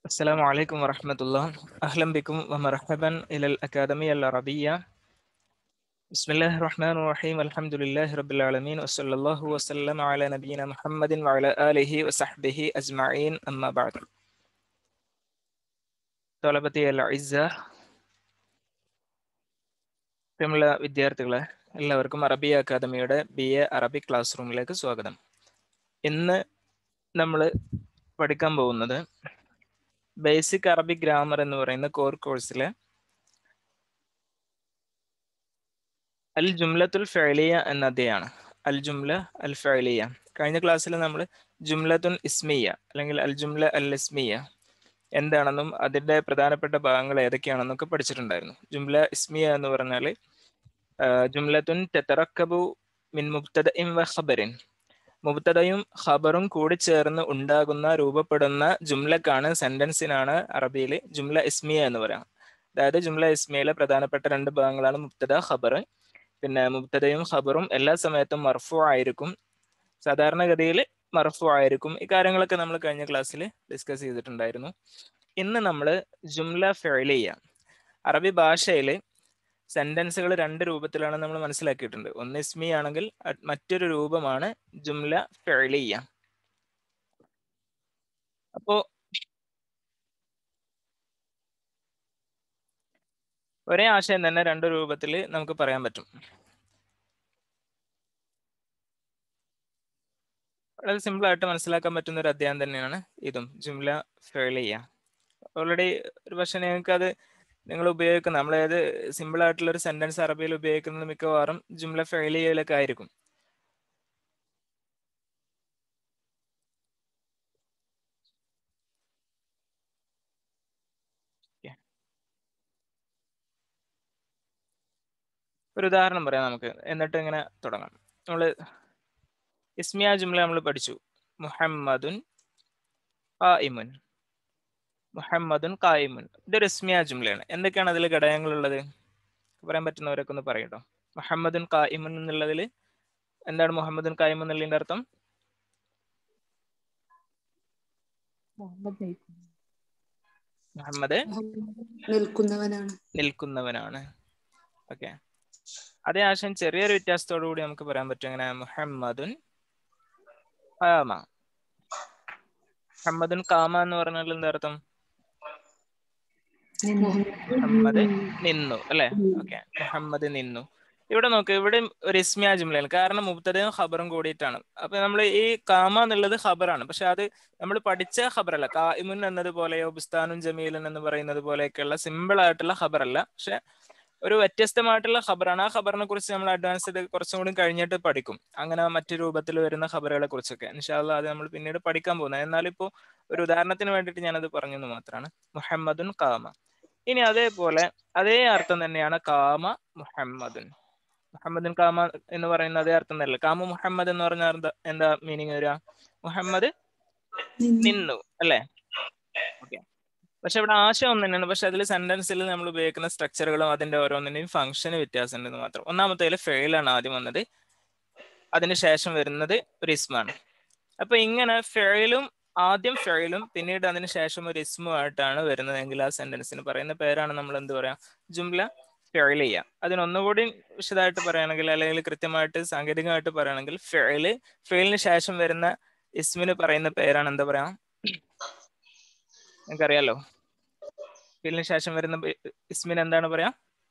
السلام عليكم ورحمة الله أهلا بكم ومرحبا إلى الأكاديمية العربية بسم الله الرحمن الرحيم الحمد لله رب العالمين وصلى الله وسلم على نبينا محمد وعلى آله وصحبه أجمعين أما بعد طلبتي الأعزاء പ്രിയമുള്ള വിദ്യാർത്ഥികളെ എല്ലാവർക്കും അറബി അക്കാദമിയുടെ ബി എ അറബി ക്ലാസ് റൂമിലേക്ക് സ്വാഗതം ഇന്ന് നമ്മൾ പഠിക്കാൻ പോകുന്നത് ബേസിക് അറബിക് ഗ്രാമർ എന്ന് പറയുന്ന കോർ കോഴ്സിലെ അൽ ജുംലത്തുൽ ഫെലിയ എന്ന അധ്യായാണ് അൽ ജുംല അൽ ഫെലിയ കഴിഞ്ഞ ക്ലാസ്സിൽ നമ്മൾ ജുംലത്തുൻ ഇസ്മിയ അല്ലെങ്കിൽ അൽ ജുംല അൽ ഇസ്മിയ എന്താണെന്നും അതിന്റെ പ്രധാനപ്പെട്ട ഭാഗങ്ങൾ ഏതൊക്കെയാണെന്നൊക്കെ പഠിച്ചിട്ടുണ്ടായിരുന്നു ജുംല ഇസ്മിയ എന്ന് പറഞ്ഞാൽ ജുംലത്തുൻ തെത്തറക്കബു മിൻ മുബ്തദഇൻ വ ഖബറിൻ മുബ്തദയും ഖബറും കൂടി ചേർന്ന് ഉണ്ടാകുന്ന രൂപപ്പെടുന്ന ജുംലക്കാണ് സെന്റൻസിനാണ് അറബിയിൽ ജുംല ഇസ്മിയ എന്ന് പറയാം അതായത് ജുംല ഇസ്മിയയിലെ പ്രധാനപ്പെട്ട രണ്ട് ഭാഗങ്ങളാണ് മുബ്തദ ഖബർ പിന്നെ മുബ്തദയും ഖബറും എല്ലാ സമയത്തും മർഫു ആയിരിക്കും സാധാരണഗതിയിൽ മർഫു ആയിരിക്കും ഈ കാര്യങ്ങളൊക്കെ നമ്മൾ കഴിഞ്ഞ ക്ലാസ്സിൽ ഡിസ്കസ് ചെയ്തിട്ടുണ്ടായിരുന്നു ഇന്ന് നമ്മൾ ജുംല ഫെളിയ അറബി ഭാഷയിൽ സെന്റൻസുകൾ രണ്ട് രൂപത്തിലാണ് നമ്മൾ മനസ്സിലാക്കിയിട്ടുണ്ട് ഒന്ന് ഇസ്മി ആണെങ്കിൽ മറ്റൊരു രൂപമാണ് ജുംല ഫെളിയ അപ്പോ ഒരേ ആശയം തന്നെ രണ്ട് രൂപത്തിൽ നമുക്ക് പറയാൻ പറ്റും വളരെ സിമ്പിൾ ആയിട്ട് മനസ്സിലാക്കാൻ പറ്റുന്ന ഒരു അധ്യായം തന്നെയാണ് ഇതും ജുംല ഫെളിയ ഓൾറെഡി ഒരു പക്ഷെ നിങ്ങൾക്ക് അത് നിങ്ങൾ ഉപയോഗിക്കുന്ന നമ്മൾ ഏത് സിമ്പിൾ ആയിട്ടുള്ള ഒരു സെന്റൻസ് അറബിയിൽ ഉപയോഗിക്കുന്നത് മിക്കവാറും ജുംല ഫെളിയയിലൊക്കെ ആയിരിക്കും ഒരു ഉദാഹരണം പറയാം നമുക്ക് എന്നിട്ട് ഇങ്ങനെ തുടങ്ങാം നമ്മൾ ഇസ്മിയ ജുംല നമ്മൾ പഠിച്ചു മുഹമ്മദുൻ ഖായിമുൻ മുഹമ്മദുൻ ഖായിമുൻ ഇതൊരു ഇസ്മിയ ജുംലയാണ് എന്തൊക്കെയാണ് അതിൽ ഘടകങ്ങളുള്ളത് പറയാൻ പറ്റുന്നവരൊക്കെ ഒന്ന് പറയട്ടോ മുഹമ്മദുൻ ഖായിമുൻ എന്നുള്ളതിൽ എന്താണ് മുഹമ്മദുൻ ഖായിമുൻ എന്നുള്ളതിന്റെ അർത്ഥം മുഹമ്മദ് നിൽക്കുന്നവനാണ് നിൽക്കുന്നവനാണ് ഓക്കെ അതേ ആശയം ചെറിയൊരു വ്യത്യാസത്തോടു കൂടി നമുക്ക് പറയാൻ പറ്റും എങ്ങനെ മുഹമ്മദുൻ കാമ മുഹമ്മദുൻ കാമ എന്ന് പറഞ്ഞാൽ എന്താ അർത്ഥം മുഹമ്മദ് നിന്നു അല്ലെ ഓക്കെ മുഹമ്മദ് നിന്നു ഇവിടെ നോക്ക് ഇവിടെ ഒരു ഇസ്മിയ ജുംലയാണ് കാരണം മുബ്തദയും ഖബറും കൂടിയിട്ടാണ് അപ്പൊ നമ്മൾ ഈ കാമ എന്നുള്ളത് ഖബറാണ് പക്ഷെ അത് നമ്മൾ പഠിച്ച ഖബറല്ല കായിമുൻ എന്നതുപോലെയോ ബുസ്താനും ജമീലൻ എന്ന് പറയുന്നത് പോലെയൊക്കെയുള്ള സിമ്പിൾ ആയിട്ടുള്ള ഖബറല്ല പക്ഷെ ഒരു വ്യത്യസ്തമായിട്ടുള്ള ഖബറാണ് ആ ഖബറിനെ കുറിച്ച് നമ്മൾ അഡ്വാൻസ്ഡ് കുറച്ചും കൂടി കഴിഞ്ഞിട്ട് പഠിക്കും അങ്ങനെ മറ്റു രൂപത്തിൽ വരുന്ന ഖബറുകളെ കുറിച്ചൊക്കെ ഇൻഷാല്ല അത് നമ്മൾ പിന്നീട് പഠിക്കാൻ പോകുന്നത് എന്നാൽ ഇപ്പോൾ ഒരു ഉദാഹരണത്തിന് വേണ്ടിയിട്ട് ഞാനത് പറഞ്ഞെന്ന് മാത്രമാണ് മുഹമ്മദുൻ കാമ ഇനി അതേപോലെ അതേ അർത്ഥം തന്നെയാണ് കാമ മുഹമ്മദുൻ മുഹമ്മദുൻ കാമ എന്ന് പറയുന്ന അതേ അർത്ഥം തന്നെ കാമ മുഹമ്മദ് എന്ന് പറഞ്ഞാൽ എന്താ എന്താ മീനിങ് വരിക മുഹമ്മദ് നിന്നു അല്ലേ ഓക്കെ പക്ഷെ ഇവിടെ ആശയം ഒന്ന് തന്നെയാണ് പക്ഷെ അതിൽ സെന്റൻസിൽ നമ്മൾ ഉപയോഗിക്കുന്ന സ്ട്രക്ചറുകളും അതിന്റെ ഓരോന്നിന്റെയും ഫംഗ്ഷന് വ്യത്യാസം ഉണ്ടെന്ന് മാത്രം ഒന്നാമത്തേൽ ഫെയിലാണ് ആദ്യം വന്നത് അതിനുശേഷം വരുന്നത് ഒരു ഇസ്മാണ് അപ്പൊ ഇങ്ങനെ ഫെയിലും ആദ്യം ഫെയിലും പിന്നീട് അതിന് ശേഷം ഒരു ഇസ്മുമായിട്ടാണ് വരുന്നതെങ്കിൽ ആ സെന്റൻസിന് പറയുന്ന പേരാണ് നമ്മൾ എന്ത് പറയാ ജുംല ഫെയിലിയ അതിനൊന്നുകൂടി വിശദമായിട്ട് പറയുകയാണെങ്കിൽ അല്ലെങ്കിൽ കൃത്യമായിട്ട് സാങ്കേതികമായിട്ട് പറയുകയാണെങ്കിൽ ഫെയില് ഫെയിലിന് ശേഷം വരുന്ന ഇസ്മിന് പറയുന്ന പേരാണ് എന്താ പറയാ നിങ്ങൾക്കറിയാലോ ഫെയിലിന് ശേഷം വരുന്ന ഇസ്മിന് എന്താണ് പറയാ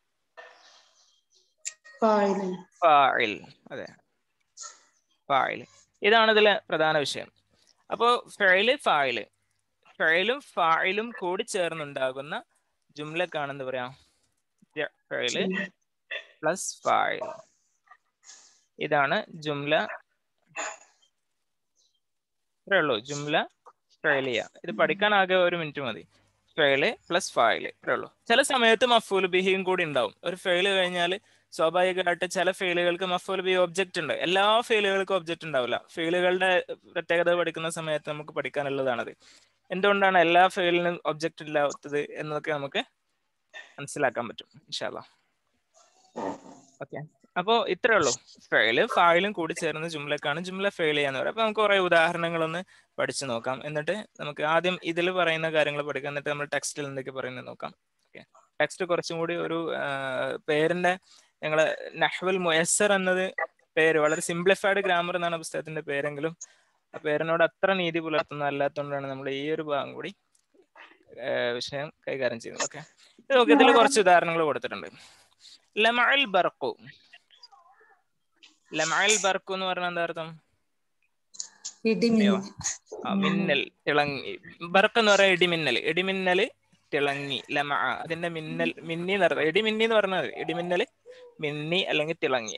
ഫായിൽ അതെ ഫായിൽ ഇതാണ് ഇതിലെ പ്രധാന വിഷയം അപ്പോ ഫെയില് ഫായില് ഫെയിലും ഫായിലും കൂടി ചേർന്നുണ്ടാകുന്ന ജുംലക്കാണെന്ന് പറയാം ഫെയില് പ്ലസ് ഫായിൽ ഇതാണ് ജുംല ഇത്രേ ഉള്ളൂ ജുംല ഫെയിലിയ ഇത് പഠിക്കാൻ ആകെ ഒരു മിനിറ്റ് മതി ഫെയില് പ്ലസ് ഫായില് ഇത്രേ ഉള്ളൂ ചില സമയത്ത് മഫൂൽ ബിഹിയും കൂടി ഉണ്ടാവും ഒരു ഫെയില് കഴിഞ്ഞാൽ സ്വാഭാവികമായിട്ട് ചില ഫെയിലുകൾക്ക് മഫൂൽ ബി ഒബ്ജക്റ്റ് ഉണ്ട് എല്ലാ ഫെയിലുകൾക്കും ഒബ്ജക്റ്റ് ഉണ്ടാവില്ല ഫെയിലുകളുടെ പ്രത്യേകത പഠിക്കുന്ന സമയത്ത് നമുക്ക് പഠിക്കാനുള്ളതാണത് എന്തുകൊണ്ടാണ് എല്ലാ ഫെയിലിനും ഒബ്ജക്റ്റ് ഇല്ലാത്തത് എന്നൊക്കെ നമുക്ക് മനസ്സിലാക്കാൻ പറ്റും ഇൻഷാല്ല ഓക്കെ അപ്പോൾ ഇത്രേ ഉള്ളൂ ഫെയില് ഫായിലും കൂടി ചേർന്ന ജുംലക്കാണ് ജുംല ഫെയിൽ ചെയ്യാന്ന് പറയുക അപ്പൊ നമുക്ക് കുറെ ഉദാഹരണങ്ങളൊന്ന് പഠിച്ചു നോക്കാം എന്നിട്ട് നമുക്ക് ആദ്യം ഇതിൽ പറയുന്ന കാര്യങ്ങൾ പഠിക്കാം എന്നിട്ട് നമ്മൾ ടെക്സ്റ്റിൽ എന്തൊക്കെ പറയുന്നത് നോക്കാം ഓക്കെ ടെക്സ്റ്റ് കുറച്ചും കൂടി ഒരു ആ, പേരിന്റെ ഞങ്ങള് നഹ്വൽ മുയസ്സർ എന്നത് പേര് വളരെ സിംപ്ലിഫൈഡ് ഗ്രാമർ എന്നാണ് പുസ്തകത്തിന്റെ പേരെങ്കിലും ആ പേരിനോട് അത്ര നീതി പുലർത്തുന്ന അല്ലാത്തതുകൊണ്ടാണ് നമ്മൾ ഈ ഒരു ഭാഗം കൂടി ആ, വിഷയം കൈകാര്യം ചെയ്യുന്നത് ഓക്കെ നോക്കി ഇതിൽ കുറച്ച് ഉദാഹരണങ്ങൾ കൊടുത്തിട്ടുണ്ട് ലമഅൽ ബർഖു ലമഅൽ ബർഖു എന്ന് പറഞ്ഞാൽ എന്താ അർത്ഥം ഇടിമിന്നൽ ആ, മിന്നൽ തിളങ്ങി ബർക്ക് എന്ന് പറയാം ഇടിമിന്നൽ ഇടിമിന്നൽ തിളങ്ങി ലമ അതിന്റെ മിന്നൽ മിന്നി എന്ന് പറഞ്ഞാൽ ഇടിമിന്നി എന്ന് പറഞ്ഞാൽ ഇടിമിന്നൽ മിന്നി അല്ലെങ്കിൽ തിളങ്ങി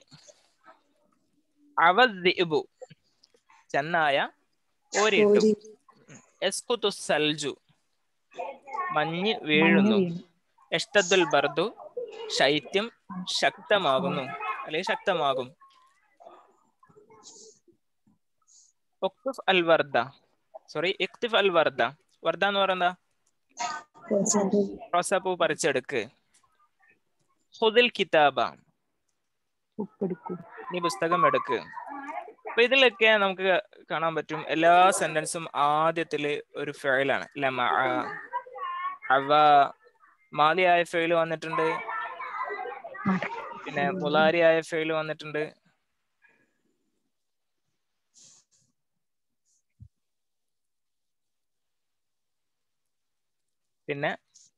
അവദ്ദിബു ചെന്നായ ഓരിട്ടു ഓരി എസ്കുതു സൽജു മഞ്ഞ് വീഴുന്നു എഷ്ടദ്ദുൽ ബർദു ശൈത്യം ശക്തമാകുന്നു അല്ലെങ്കിൽ ശക്തമാകും ഒക്തുഫ് അൽ വർദ സോറി ഇക്തിഫ് അൽ വർദ വർദ എന്ന് പറയുന്നത് റോസാപ്പൂ പറിച്ചെടുക്ക് ഹുദിൽ കിതാബ ഉപ്പെടുക്കൂ നീ പുസ്തകം എടുക്ക് അപ്പൊ ഇതിലൊക്കെ നമുക്ക് കാണാൻ പറ്റും എല്ലാ സെന്റൻസും ആദ്യത്തില് ഒരു ഫെയിലാണ് ലമ അവ മാലിയായ ഫെയിൽ വന്നിട്ടുണ്ട് പിന്നെ മുലാരിയായ ഫെയിൽ വന്നിട്ടുണ്ട് പിന്നെ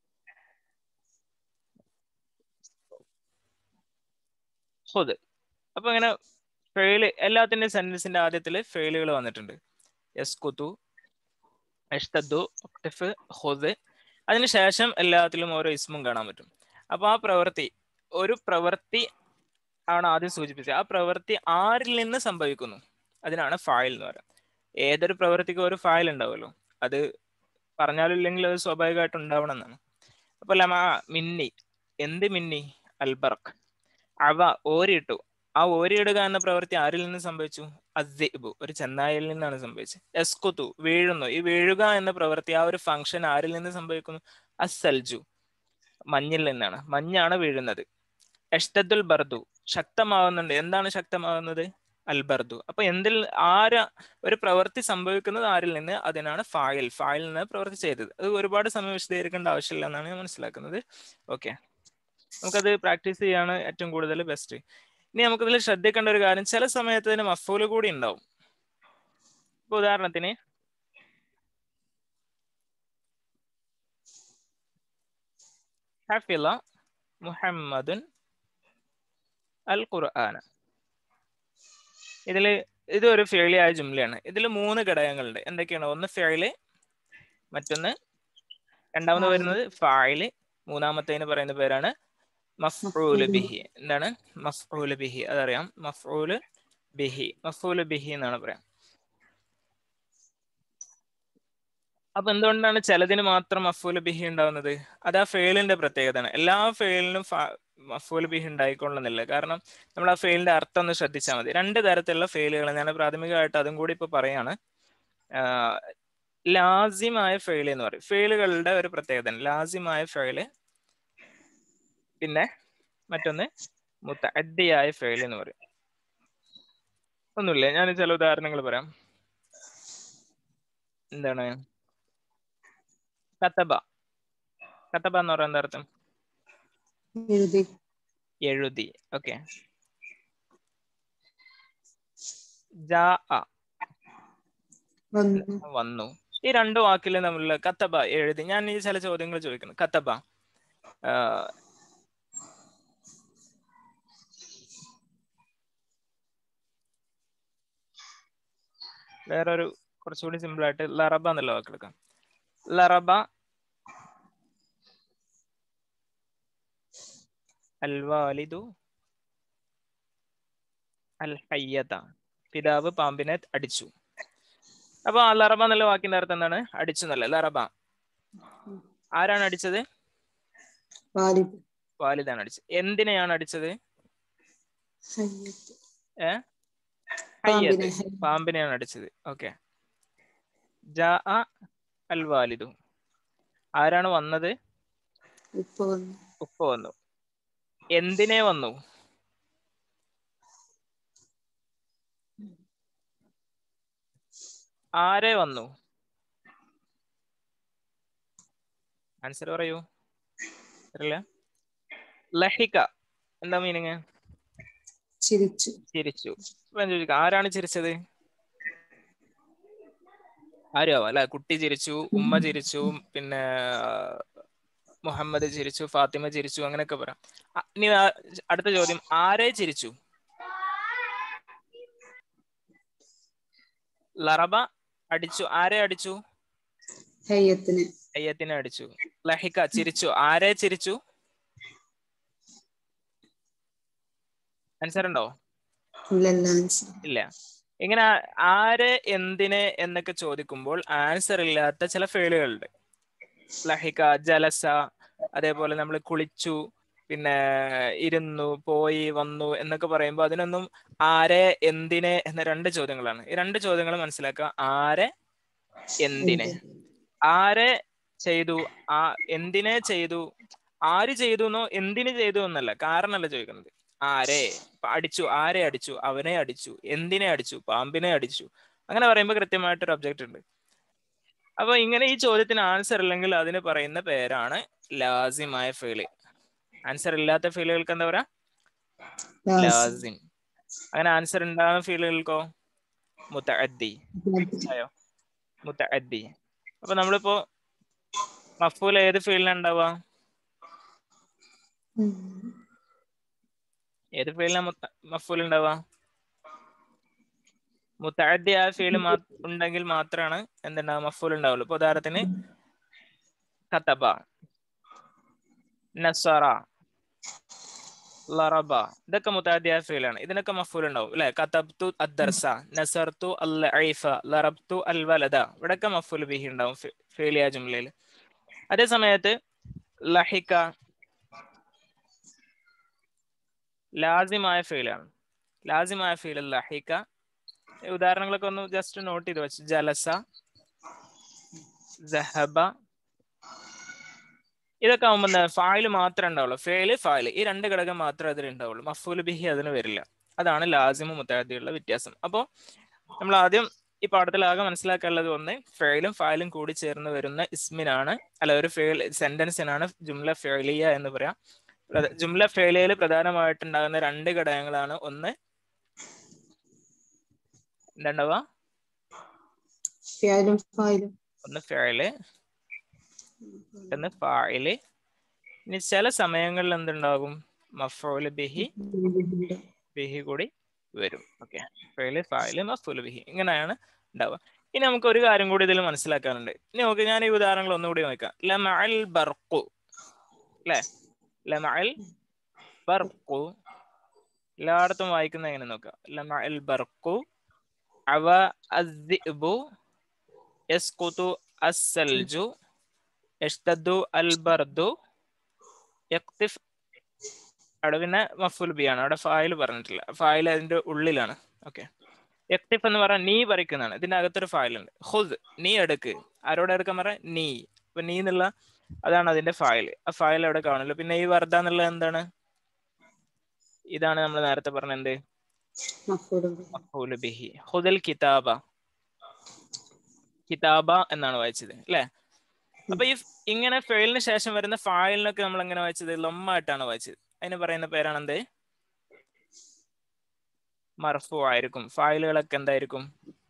ഹുദ് അപ്പൊ ഇങ്ങനെ ഫെയില് എല്ലാത്തിന്റെയും സെന്റൻസിന്റെ ആദ്യത്തില് ഫെയിലുകൾ വന്നിട്ടുണ്ട് യസ്കുതു എഷ്തദ്ദു ഒക്ടിഫ് ഹുദ് അതിനുശേഷം എല്ലാത്തിലും ഓരോ ഇസ്മും കാണാൻ പറ്റും അപ്പൊ ആ പ്രവൃത്തി ഒരു പ്രവൃത്തി ആണ് ആദ്യം സൂചിപ്പിച്ചത് ആ പ്രവൃത്തി ആരിൽ നിന്ന് സംഭവിക്കുന്നു അതിനാണ് ഫായിൽ എന്ന് പറയുന്നത് ഏതൊരു പ്രവൃത്തിക്കും ഒരു ഫായിൽ ഉണ്ടാവുമല്ലോ അത് പറഞ്ഞാലും ഇല്ലെങ്കിൽ അത് സ്വാഭാവികമായിട്ട് ഉണ്ടാവണം എന്നാണ് അപ്പൊ ലമ മിന്നി എന്ത് മിന്നി അൽബർക്ക് അവ ഓരിയിട്ടു ആ ഓരിയിടുക എന്ന പ്രവൃത്തി ആരിൽ നിന്ന് സംഭവിച്ചു അദ്ദിബു ഒരു ചെന്നായിൽ നിന്നാണ് സംഭവിച്ചത് എസ്കുതു വീഴുന്നു ഈ വീഴുക എന്ന പ്രവൃത്തി ആ ഒരു ഫംഗ്ഷൻ ആരിൽ നിന്ന് സംഭവിക്കുന്നു അസൽജു മഞ്ഞിൽ നിന്നാണ് മഞ്ഞാണ് വീഴുന്നത് എഷ്ടദ്ദുൽ ബർദു ശക്തമാവുന്നുണ്ട് എന്താണ് ശക്തമാവുന്നത് അൽബർദു അപ്പൊ എന്തിൽ ആര് ഒരു പ്രവൃത്തി സംഭവിക്കുന്നത് ആരിൽ നിന്ന് അതിനാണ് ഫായിൽ ഫായിൽ നിന്ന് പ്രവൃത്തി ചെയ്തത് അത് ഒരുപാട് സമയം വിശദീകരിക്കേണ്ട ആവശ്യമില്ല എന്നാണ് ഞാൻ മനസ്സിലാക്കുന്നത് ഓക്കെ നമുക്കത് പ്രാക്ടീസ് ചെയ്യാണ് ഏറ്റവും കൂടുതൽ ബെസ്റ്റ് ഇനി നമുക്കിതിൽ ശ്രദ്ധിക്കേണ്ട ഒരു കാര്യം ചില സമയത്ത് ഇതിന് മഫൂല് കൂടി ഉണ്ടാവും ഇപ്പൊ ഉദാഹരണത്തിന് ഹഫില മുഹമ്മദുൻ അൽ ഖുർആന ഇതില് ഇത് ഒരു ഫേളിയായ ജുംലയാണ് ഇതിൽ മൂന്ന് ഘടകങ്ങളുണ്ട് എന്തൊക്കെയാണ് ഒന്ന് ഫേള് മറ്റൊന്ന് രണ്ടാമത് വരുന്നത് ഫായില് മൂന്നാമത്തേന് പറയുന്ന പേരാണ് മഫ്റൂല് ബിഹി എന്താണ് മഫ്റൂല് ബിഹി അതറിയാം മഫ്റൂല് ബിഹി മഫ്റൂല് ബിഹി എന്നാണ് പറയാം അപ്പൊ എന്തുകൊണ്ടാണ് ചിലതിന് മാത്രം മഫൂല് ബിഹി ഉണ്ടാവുന്നത് അത് ആ ഫെയിലിന്റെ പ്രത്യേകതയാണ് എല്ലാ ഫെയിലിനും മഫൂല് ബിഹി ഉണ്ടായിക്കൊള്ളുന്നില്ല കാരണം നമ്മൾ ആ ഫെയിലിന്റെ അർത്ഥം ഒന്ന് ശ്രദ്ധിച്ചാൽ മതി രണ്ട് തരത്തിലുള്ള ഫെയിലുകൾ ഞാൻ പ്രാഥമികമായിട്ട് അതും കൂടി ഇപ്പൊ പറയാണ് ലാസിമായ ഫെയിൽ എന്ന് പറയും ഫെയിലുകളുടെ ഒരു പ്രത്യേകത ലാസിമായ ഫെയില് പിന്നെ മറ്റൊന്ന് മുത്തഅദ്ദിയായ ഫെയിൽ എന്ന് പറയും ഒന്നുമില്ല ഞാൻ ചില ഉദാഹരണങ്ങൾ പറയാം എന്താണ് കത്തബ കത്തബ എന്ന് പറയാൻ എന്താ അർത്ഥം എഴുതി എഴുതി ഓക്കെ ജാ വന്നു വന്നു ഈ രണ്ട് വാക്കിൽ തമ്മിലുള്ള കത്തബ എഴുതി ഞാൻ ഈ ചില ചോദ്യങ്ങൾ ചോദിക്കുന്നു കത്തബ വേറൊരു കുറച്ചുകൂടി സിമ്പിൾ ആയിട്ട് ലറബ എന്നുള്ള വാക്കെടുക്കാം ലറബ അൽവാലിദു അൽ ഹയ്യത പിതാവ് പാമ്പിനെ അടിച്ചു അപ്പൊ ആ ലറബ എന്നുള്ള വാക്കിന്റെ അർത്ഥം എന്താണ് അടിച്ചു എന്നല്ല ലറബ ആരാണ് അടിച്ചത് വാലിബ് വാലിദാണ് അടിച്ചത് എന്തിനെയാണ് അടിച്ചത് ഹയ്യത്ത് ഏ പാമ്പിനെ ഹയ്യത്ത് പാമ്പിനെയാണ് അടിച്ചത് ഓക്കെ ജാ അൽ വാലിദു ആരാണ് വന്നത് ഉപ്പ വന്നു ഉപ്പ വന്നു എന്തിനെ വന്നു ആരെ വന്നു ആൻസർ പറയൂ അറിയില്ല ലഹിക എന്താ മീനിങ് ചിരിച്ചു ചിരിച്ചു ഇപ്പൊ ഞാൻ ചോദിക്കാം ആരാണ് ചിരിച്ചത് ആരും ആവാം അല്ലെ കുട്ടി ചിരിച്ചു ഉമ്മ ചിരിച്ചു പിന്നെ ആ, മുഹമ്മദ് ചിരിച്ചു ഫാത്തിമ ചിരിച്ചു അങ്ങനെയൊക്കെ പറയാം അ, ഇനി ആ- അടുത്ത ചോദ്യം ആരെ ചിരിച്ചു ലറബ അടിച്ചു ആരെ അടിച്ചു ഹയ്യത്തിന് അയ്യത്തിനെ അടിച്ചു ലഹിക ചിരിച്ചു ആരെ ചിരിച്ചു ആൻസർ ഉണ്ടോ ഇല്ലല്ല ആൻസർ ഇല്ല ഇങ്ങനെ ആ- ആര് എന്തിന് എന്നൊക്കെ ചോദിക്കുമ്പോൾ ആൻസർ ഇല്ലാത്ത ചില ഫെയിലുകളുണ്ട് ലഹിക ജലസ അതേപോലെ നമ്മൾ കുളിച്ചു പിന്നെ ഇരുന്നു പോയി വന്നു എന്നൊക്കെ പറയുമ്പോൾ അതിനൊന്നും ആരെ എന്തിനെ എന്ന രണ്ട് ചോദ്യങ്ങളാണ് ഈ രണ്ട് ചോദ്യങ്ങൾ മനസ്സിലാക്കുക ആരെ എന്തിനെ ആരെ ചെയ്തു ആ എന്തിനെ ചെയ്തു ആര് ചെയ്തു എന്നോ എന്തിന് ചെയ്തു എന്നല്ല കാരണമല്ല ചോദിക്കുന്നത് ആരെ ഇപ്പൊ അടിച്ചു ആരെ അടിച്ചു അവനെ അടിച്ചു എന്തിനെ അടിച്ചു പാമ്പിനെ അടിച്ചു അങ്ങനെ പറയുമ്പോൾ കൃത്യമായിട്ടൊരു ഒബ്ജക്റ്റ് ഉണ്ട് അപ്പൊ ഇങ്ങനെ ഈ ചോദ്യത്തിന് ആൻസർ ഇല്ലെങ്കിൽ അതിന് പറയുന്ന പേരാണ് ലാസിമായ ഫീല് ആൻസർ ഇല്ലാത്ത ഫീലുകൾക്ക് എന്താ പറയാ ലാസിം അങ്ങനെ ആൻസർ ഉണ്ടാകുന്ന ഫീലുകൾക്കോ മുത്തഅദ്ദി ആയോ മുത്തഅദ്ദി അപ്പൊ നമ്മളിപ്പോ മഫൂൽ ഏത് ഫീലിനാ ഉണ്ടാവുക ഏത് ഫീലിനാ മഫൂൽ ഉണ്ടാവുക മുത്തഅദ്ദി ആ ഫീല് ഉണ്ടെങ്കിൽ മാത്രമാണ് എന്തുണ്ടാവുക മഫൂൽ ഉണ്ടാവുള്ളൂ ഇപ്പൊ ഉദാഹരണത്തിന് കത്തബ നസറ ലറബ ഇതൊക്കെ മുത്താദിയ ഫീലാണ് ഇതിനൊക്കെ മഫൂൽ ഉണ്ടാവും അല്ലെ കത്തബ്തു അദ്ദർസ നസർത്തു അൽ ഐഫ ലറബ്തു അൽ വലദ ഇവിടൊക്കെ മഫൂൽ ബിഹി ഉണ്ടാവും ഫീലിയ ജുംലയിൽ അതേ സമയത്ത് ലഹിക ലാസിമായ ഫീലാണ് ലാസിമായ ഫീൽ ലഹിക ഉദാഹരണങ്ങളൊക്കെ ഒന്ന് ജസ്റ്റ് നോട്ട് ചെയ്ത് വെച്ച് ജലസ ജഹബ ഇതൊക്കെ ആവുമ്പോൾ ഫായില് മാത്രമേ ഉണ്ടാവുള്ളൂ ഫേല് ഫായില് ഈ രണ്ട് ഘടകം മാത്രമേ അതിൽ ഉണ്ടാവുള്ളൂ മഫൂൽ ബിഹി അതിന് വരില്ല അതാണ് ലാസിമും മുത്താദിയുള്ള വ്യത്യാസം അപ്പോൾ നമ്മൾ ആദ്യം ഈ പാഠത്തിലാകെ മനസ്സിലാക്കാനുള്ളത് ഒന്ന് ഫെയിലും ഫായിലും കൂടി ചേർന്ന് വരുന്ന ഇസ്മിനാണ് അല്ല ഒരു ഫെയിൽ സെന്റൻസിനാണ് ജുംല ഫെയിലിയ എന്ന് പറയാം ജുംല ഫെയിലിയയിൽ പ്രധാനമായിട്ടുണ്ടാകുന്ന രണ്ട് ഘടകങ്ങളാണ് ഒന്ന് എന്താണ്ടാവുക ഒന്ന് ഫെയില് എന്ന് ഫായില് ഇനി ചില സമയങ്ങളിൽ എന്തുണ്ടാകും മഫോല് ബിഹി ബിഹി കൂടി വരും ഓക്കെ ഫെയില് ഫായില് മഫൂല് ബിഹി ഇങ്ങനെയാണ് ഉണ്ടാവുക ഇനി നമുക്ക് ഒരു കാര്യം കൂടി ഇതിൽ മനസ്സിലാക്കാനുണ്ട് ഇനി നമുക്ക് ഞാൻ ഈ ഉദാഹരണങ്ങൾ ഒന്നുകൂടി നോക്കാം ലമഅൽ ബർഖു അല്ലേ ലമഅൽ ബർഖു എല്ലായിടത്തും വായിക്കുന്ന എങ്ങനെ നോക്കാം ലമഅൽ ബർഖു അവ അദ്ദിബു യസ്കുതു അസ്സൽജു യഷ്തദ്ദു അൽ ബർദു യക്തിഫ് അവിടെ പിന്നെ മഫുൽ ബി ആണ് അവിടെ ഫായിൽ പറഞ്ഞിട്ടില്ല ഫായിൽ അതിന്റെ ഉള്ളിലാണ് ഓക്കെ യക്തിഫ് എന്ന് പറഞ്ഞാൽ നീ പറിക്കുന്നതാണ് ഇതിന്റെ അകത്തൊരു ഫായിൽ ഉണ്ട് ഹുദ് നീ എടുക്ക് ആരോട് എടുക്കാൻ പറ നീ ഇപ്പൊ നീ എന്നുള്ള അതാണ് അതിന്റെ ഫായിൽ ആ ഫായിൽ അവിടെ കാണില്ല പിന്നെ ഈ വർദ്ധ എന്നുള്ളത് എന്താണ് ഇതാണ് നമ്മൾ നേരത്തെ പറഞ്ഞ എന്ത് മഫൂൽ ബിഹി ഹുദൽ കിതാബ കിതാബ എന്നാണ് വായിച്ചത് അല്ലേ അപ്പൊ ഈ ഇങ്ങനെ ഫെയിലിന് ശേഷം വരുന്ന ഫായിലിനൊക്കെ നമ്മൾ എങ്ങനെ വായിച്ചത് ലൊമ്മായിട്ടാണ് വായിച്ചത് അതിന് പറയുന്ന പേരാണ് എന്ത് മർഫു ആയിരിക്കും ഫായിലുകളൊക്കെ എന്തായിരിക്കും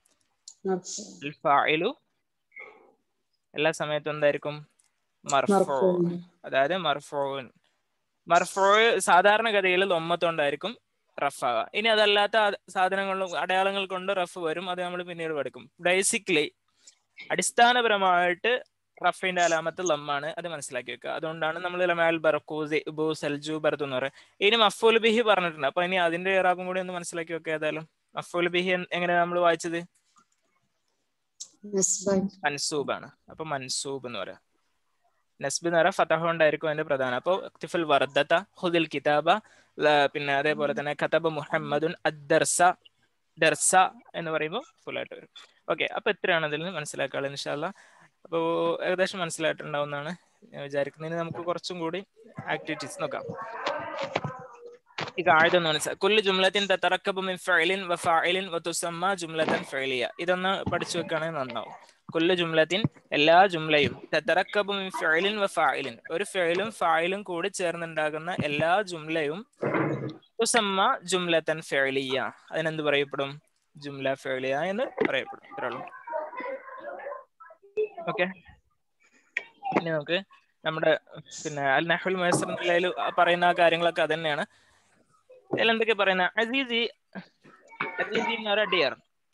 ഫായിലു എല്ലാ സമയത്തും എന്തായിരിക്കും മർഫു അതായത് മർഫോൻ മർഫോ സാധാരണഗതിയിൽ ലൊമ്മത്തോണ്ടായിരിക്കും റഫാവുക ഇനി അതല്ലാത്ത സാധനങ്ങളും അടയാളങ്ങൾ കൊണ്ട് റഫ് വരും അത് നമ്മൾ പിന്നീട് പഠിക്കും ബേസിക്കലി അടിസ്ഥാനപരമായിട്ട് റഫിന്റെ അലാമത്ത് ലമ്മാണ് അത് മനസ്സിലാക്കി വെക്കുക അതുകൊണ്ടാണ് നമ്മൾ ലമാൽ ബർക്കൂസ് ഇബു സൽജു ബർദു എന്ന് പറയുന്നത് ഇനി മഫൂൽ ബിഹി പറഞ്ഞിട്ടുണ്ട് അപ്പൊ ഇനി അതിന്റെ ഇറാഖും കൂടി ഒന്ന് മനസ്സിലാക്കി വെക്കുക ഏതായാലും മഫൂൽ ബിഹി എങ്ങനെ നമ്മൾ വായിച്ചത് മൻസൂബാണ് അപ്പൊ മൻസൂബ് എന്ന് പറയാം നസ്ബ് എന്ന് പറയാം ഫതഹ കൊണ്ടായിരിക്കും അതിന്റെ പ്രധാനം അപ്പോൾ തിഫുൽ വർദ്ധത്ത ഹുദിൽ കിതാബ പിന്നെ അതേപോലെ തന്നെ ഖതബ മുഹമ്മദുൻ അദ്ദർസ ദർസ എന്ന് പറയുമ്പോൾ ഫുൾ ആയിട്ട് വരും ഓക്കെ അപ്പൊ എത്രയാണ് അതിൽ നിന്ന് മനസ്സിലാക്കാനുള്ളത് ഇൻഷാല്ല അപ്പോൾ ഏകദേശം മനസ്സിലായിട്ടുണ്ടാവുന്നതാണ് ഞാൻ വിചാരിക്കുന്നത് നമുക്ക് കുറച്ചും കൂടി ആക്ടിവിറ്റീസ് നോക്കാം ഈ കാഴ്ച ഒന്ന് മനസ്സിലാക്കുക കുല്ലു ജുംലത്തിൻ തതറക്കബു മിൻ ഫഅലിൻ വ ഫാഇലിൻ വ തുസമ്മ ജുംലതൻ ഫഅലിയ ഇതൊന്ന് പഠിച്ചു വെക്കുകയാണെങ്കിൽ നന്നാവും കുല്ലു ജുംലത്തിൻ എല്ലാ ജുംലയും തതറക്കബു മിൻ ഫഅലിൻ വ ഫാഇലിൻ ഒരു ഫഅലും ഫായിലും കൂടി ചേർന്നുണ്ടാകുന്ന എല്ലാ ജുംലയും തുസമ്മ ജുംലതൻ ഫഅലിയ അതിനെന്ത് പറയപ്പെടും ജുംല ഫഅലിയ എന്ന് പറയപ്പെടും ഇത്രേ ഉള്ളൂ ഓക്കെ ഇനി നമുക്ക് നമ്മുടെ പിന്നെ അൽ നഹുൽ മൈസർ എന്നുള്ളതിൽ പറയുന്ന ആ കാര്യങ്ങളൊക്കെ അത് തന്നെയാണ് ഇതിൽ എന്തൊക്കെ പറയുന്ന അസീസി അസീസി എന്ന് പറയാ ഡിയർ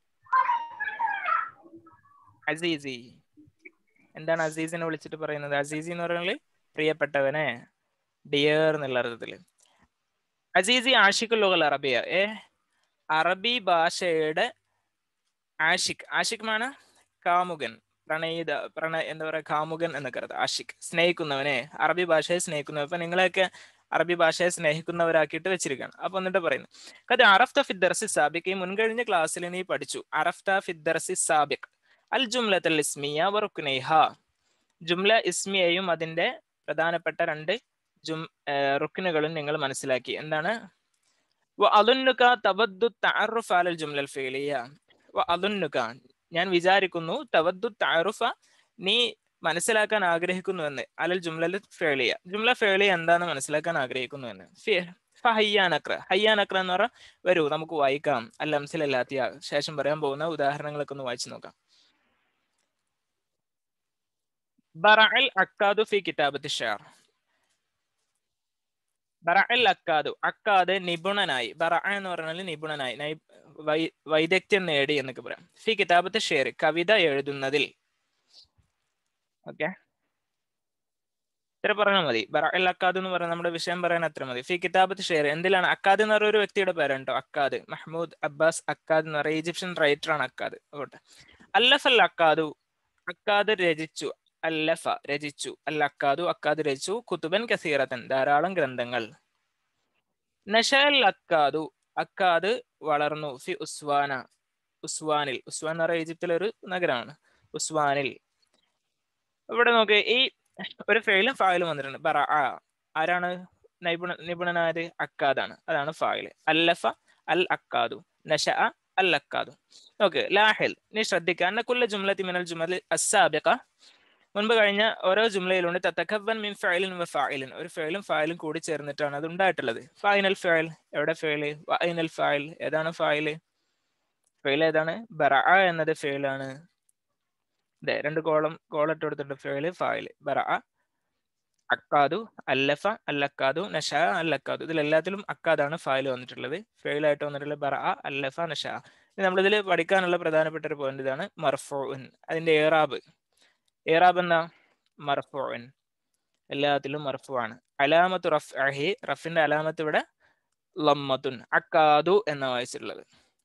അസീസി എന്താണ് അസീസിനെ വിളിച്ചിട്ട് പറയുന്നത് അസീസി എന്ന് പറയുന്നത് പ്രിയപ്പെട്ടവനെ ഡിയർ എന്നുള്ള അർത്ഥത്തില് അസീസി ആഷിഖുൽ ലുഗൽ അറബിയ ഏ അറബി ഭാഷയുടെ ആഷിഖ് ആഷിഖ് മാന കാമുകൻ പ്രണയിത പ്രണ എന്താ പറയാ കാമുകൻ എന്നൊക്കെ അർത്ഥം ആഷിഖ് സ്നേഹിക്കുന്നവനെ അറബി ഭാഷയെ സ്നേഹിക്കുന്നവൻ അപ്പൊ നിങ്ങളെയൊക്കെ അറബി ഭാഷയെ സ്നേഹിക്കുന്നവരാക്കിയിട്ട് വെച്ചിരിക്കുകയാണ് അപ്പൊ എന്നിട്ട് പറയുന്നു കത് അറഫ്ത ഫിദ്ദർസി സാബിക് ഈ മുൻകഴിഞ്ഞ ക്ലാസ്സിൽ നീ പഠിച്ചു അറഫ്ത ഫിദ്ദർസി സാബിക് അൽ ജുംലത്തൽ ഇസ്മിയ വറുക്കുനൈഹ ജുംല ഇസ്മിയയും അതിന്റെ പ്രധാനപ്പെട്ട രണ്ട് ജും റുക്കിനുകളും നിങ്ങൾ മനസ്സിലാക്കി എന്താണ് അലുന്നുക തവദ്ദു തഅറുഫ് അലൽ ജുംലൽ ഫീലിയ അലുന്നുക ഞാൻ വിചാരിക്കുന്നു തവദ്ദു തഅറുഫ നീ മനസ്സിലാക്കാൻ ആഗ്രഹിക്കുന്നുവെന്ന് അലൽ ജുംലൽ ഫേളിയ ജുംല ഫേളിയ എന്താന്ന് മനസ്സിലാക്കാൻ ആഗ്രഹിക്കുന്നുവെന്ന് ഹയ്യാനക്ര ഹയ്യാനക്ര എന്ന് പറഞ്ഞാൽ വരൂ നമുക്ക് വായിക്കാം അല്ല അംസിലല്ലാത്തിയ ശേഷം പറയാൻ പോകുന്ന ഉദാഹരണങ്ങളൊക്കെ ഒന്ന് വായിച്ചു നോക്കാം ബറഅൽ അക്കാദു ഫി കിതാബത്തി ഷാർ ബറഅൽ അക്കാദു അക്കാദ് നിപുണനായി ബറ എന്ന് പറഞ്ഞാൽ നിപുണനായി വൈ വൈദഗ്ധ്യം നേടി എന്നൊക്കെ പറയാം ഫി കിതാബത്ത് ഷെയർ കവിത എഴുതുന്നതിൽ ഓക്കെ ഇത്ര പറഞ്ഞാൽ മതി ബറഅൽ അക്കാദ് എന്ന് പറയുന്നത് നമ്മുടെ വിഷയം പറയാൻ അത്ര മതി ഫി കിതാബത്ത് ഷെയർ എന്തിലാണ് അക്കാദ് എന്ന് പറയുന്ന ഒരു വ്യക്തിയുടെ പേരുണ്ടോ അക്കാദ് മഹ്മൂദ് അബ്ബാസ് അക്കാദ് എന്ന് പറയുന്ന ഈജിപ്ഷ്യൻ റൈറ്റർ ആണ് അക്കാദ് ഓട്ടെ അല്ലഫൽ അക്കാദു അക്കാദ് രചിച്ചു അല്ലഫ രചിച്ചു അൽ അക്കാദു അക്കാദ് രചിച്ചു കുത്തുബൻ കസീറത്തൻ ധാരാളം ഗ്രന്ഥങ്ങൾ നഷൽ അക്കാദു അക്കാദ് വളർന്നു ഫി ഉസ്വാന ഉസ്വാനിൽ ഉസ്വാൻ എന്ന് പറയുന്ന ഈജിപ്തിലെ ഒരു നഗരമാണ് ഉസ്വാനിൽ ഇവിടെ നോക്ക് ഈ ഒരു ഫെയിലും ഫായിലും വന്നിട്ടുണ്ട് ബറ ആരാണ് നൈപുണ നിപുണനായത് അക്കാദാണ് അതാണ് ഫായില് അല്ലഫ അൽ അക്കാദു നഷ അൽ അക്കാദു നോക്ക് ലാഹിൽ നീ ശ്രദ്ധിക്കുക കുല്ല ജുംലത്തി മിനൽ ജുമൽ അസാബിക മുൻപ് കഴിഞ്ഞ ഓരോ ജുംലയിലുണ്ട് തത്തക്കവൻ മിൻ ഫയലിൻ വ ഫായിലിൻ ഒരു ഫയലും ഫയലും കൂടി ചേർന്നിട്ടാണ് അത് ഉണ്ടായിട്ടുള്ളത് ഫൈനൽ ഫയൽ എവിടെ ഫയല് വൈനൽ ഫയൽ ഏതാണ് ഫയല് ഫയൽ ഏതാണ് ബറ എന്നത് ഫയലാണ് അതെ രണ്ട് കോളം കോളിട്ട് കൊടുത്തിട്ടുണ്ട് ഫയല് ഫയല് ബറ അക്കാദു അല്ലഫ അല്ലക്കാദു നഷ അല്ലക്കാദു ഇതിലെല്ലാത്തിലും അക്കാദാണ് ഫയൽ വന്നിട്ടുള്ളത് ഫയലായിട്ട് വന്നിട്ടുള്ളത് ബറ അല്ലഫ നഷ നമ്മളിതിൽ പഠിക്കാനുള്ള പ്രധാനപ്പെട്ട ഒരു പോയിന്റ് ഇതാണ് മർഫോൻ അതിന്റെ ഏറാബ് ഏറാബ് എന്താ മർഫോൻ എല്ലാത്തിലും മർഫു ആണ് അലാമത്ത് റഫ് അഹി റഫിന്റെ അലാമത്ത് ഇവിടെ ലമ്മത്തുൻ അക്കാദു എന്ന വായിച്ചിട്ടുള്ളത്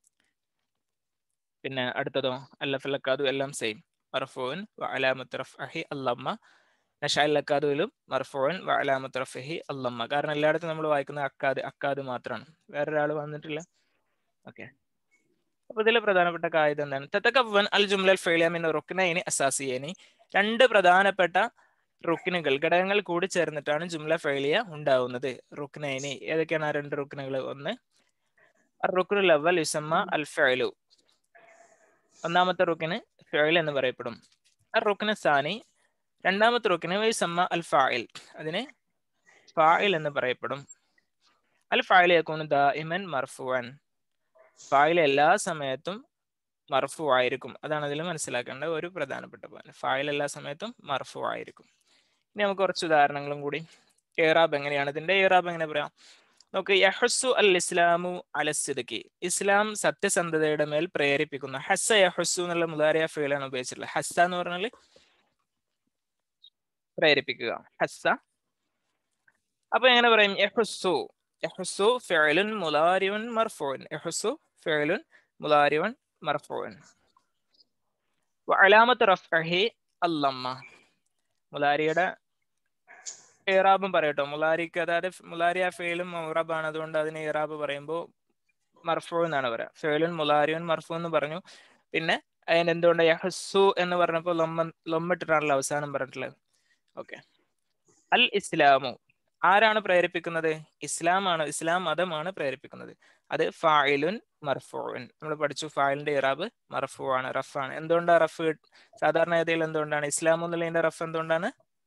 പിന്നെ അടുത്തതോ അല്ലഫലക്കാദു എല്ലാം സെയിം മർഫോൻ അലാമത്ത് റഫ് അഹി അല്ലമ്മ നഷാലക്കാദുവിലും മർഫോൻ അലാമത്ത് റഫഹി അല്ലമ്മ കാരണം എല്ലായിടത്തും നമ്മൾ വായിക്കുന്ന അക്കാദ് അക്കാദ് മാത്രമാണ് വേറൊരാൾ വന്നിട്ടില്ല ഓക്കെ അപ്പൊ ഇതിലെ പ്രധാനപ്പെട്ട കാര്യം എന്താണ് തത്തക്കവൻ അൽ ജുംലൽ ഫെയിലിയാമിൻ റുക്നൈനി അസാസിയേനി രണ്ട് പ്രധാനപ്പെട്ട റുക്കിനുകൾ ഘടകങ്ങൾ കൂടി ചേർന്നിട്ടാണ് ജുംല ഫെയിലിയ ഉണ്ടാവുന്നത് റുക്നൈനി ഏതൊക്കെയാണ് ആ രണ്ട് റുക്കിനുകൾ ഒന്ന് റുക്കുൽ അവൽ യുസമ്മ അൽ ഫെയിലു ഒന്നാമത്തെ റുക്കിന് ഫെയിൽ എന്ന് പറയപ്പെടും ആ റുക്കിന് സാനി രണ്ടാമത്തെ റുക്കിന് വൈസമ്മ അൽ ഫായിൽ അതിന് ഫായിൽ എന്ന് പറയപ്പെടും അൽ ഫായിൽ യക്കൂന് ദാഇമൻ മർഫുവൻ ഫായിൽ എല്ലാ സമയത്തും മർഫു ആയിരിക്കും അതാണ് അതിൽ മനസ്സിലാക്കേണ്ട ഒരു പ്രധാനപ്പെട്ട പോയിന്റ് ഫായിൽ എല്ലാ സമയത്തും മർഫു ആയിരിക്കും ഇനി നമുക്ക് കുറച്ച് ഉദാഹരണങ്ങളും കൂടി ഏറാബ് എങ്ങനെയാണ് ഇതിന്റെ ഏറാബ് എങ്ങനെ പറയാം നോക്ക് യഹസ്സു അൽ ഇസ്ലാമു അലസിദക്കി ഇസ്ലാം സത്യസന്ധതയുടെ മേൽ പ്രേരിപ്പിക്കുന്നു ഹസ്സ യഹസ്സു എന്നുള്ള മുതാരിയ ഫീലാണ് ഉപയോഗിച്ചിട്ടുള്ളത് ഹസ്സ എന്ന് പറഞ്ഞാൽ പ്രേരിപ്പിക്കുക ഹസ്സ അപ്പൊ എങ്ങനെ പറയും യഹസ്സു യഹസ്സു ഫിഅലുൻ മുലാരിയുൻ മർഫൂൻ യഹസ്സു ഫിഅലുൻ മുലാരിയുൻ മർഫൂൻ അലാമത്ത് റഫ്അഹി അല്ലമ്മ മുലാരിയുടെ ഇറാബും പറയട്ടോ മുലാരിക്ക് അതായത് മുലാരിയ ഫെയിലും മുറബാണ് അതുകൊണ്ട് അതിന് ഇറാബ് പറയുമ്പോൾ മർഫു എന്നാണ് പറയാ ഫെയിലുൻ മുലാരിയുൻ മർഫു എന്ന് പറഞ്ഞു പിന്നെ അതിന് എന്തുകൊണ്ട് യഹസ്സു എന്ന് പറഞ്ഞപ്പോൾ ലൊമ്മ ലൊമ്മിട്ടിട്ടാണല്ലോ അവസാനം പറഞ്ഞിട്ടുള്ളത് ഓക്കെ അൽ ഇസ്ലാമു ആരാണ് പ്രേരിപ്പിക്കുന്നത് ഇസ്ലാമാണ് ഇസ്ലാം മതമാണ് പ്രേരിപ്പിക്കുന്നത് അത് ഫായിലുൻ മർഫൂൻ നമ്മൾ പഠിച്ചു ഫായിലിന്റെ ഇറാബ് മർഫൂ ആണ് റഫാണ് എന്തുകൊണ്ടാണ് റഫ് സാധാരണ ഗതിയിൽ എന്തുകൊണ്ടാണ് ഇസ്ലാം എന്നുള്ളതിന്റെ റഫ് എന്തുകൊണ്ടാണ്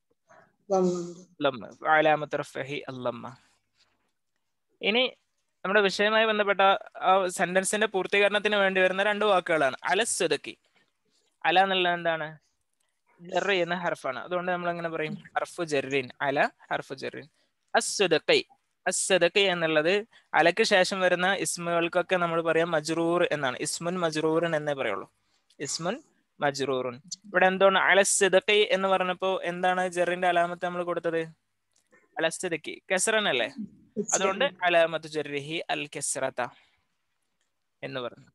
ലമ്മ അലാമത്ത് റഫഹി അല്ലമ്മ ഇനി നമ്മുടെ വിഷയവുമായി ബന്ധപ്പെട്ട ആ സെന്റൻസിന്റെ പൂർത്തീകരണത്തിന് വേണ്ടി വരുന്ന രണ്ട് വാക്കുകളാണ് അലസ്വദക്കി അല എന്നുള്ളത് എന്താണ് ജെറ എന്ന ഹർഫാണ് അതുകൊണ്ട് നമ്മൾ എങ്ങനെ പറയും ഹർഫു ജെറിൻ അല ഹർഫു ജെറിൻ അസ്വദക്കൈ അസ്വദക്കൈ എന്നുള്ളത് അലക്ക് ശേഷം വരുന്ന ഇസ്മുകൾക്കൊക്കെ നമ്മൾ പറയാം മജ്റൂർ എന്നാണ് ഇസ്മുൻ മജ്റൂറൻ എന്നേ പറയുള്ളൂ ഇസ്മുൻ മജ്റൂറുൻ ഇവിടെ എന്താണ് അലസ്വദക്കൈ എന്ന് പറഞ്ഞപ്പോ എന്താണ് ജെറിന്റെ അലാമത്ത് നമ്മൾ കൊടുത്തത് അലസ്വദക്കി കെസറൻ അല്ലേ അതുകൊണ്ട് അലാമത്ത് ജെറിഹി അൽ കെസ്റത്ത എന്ന് പറഞ്ഞു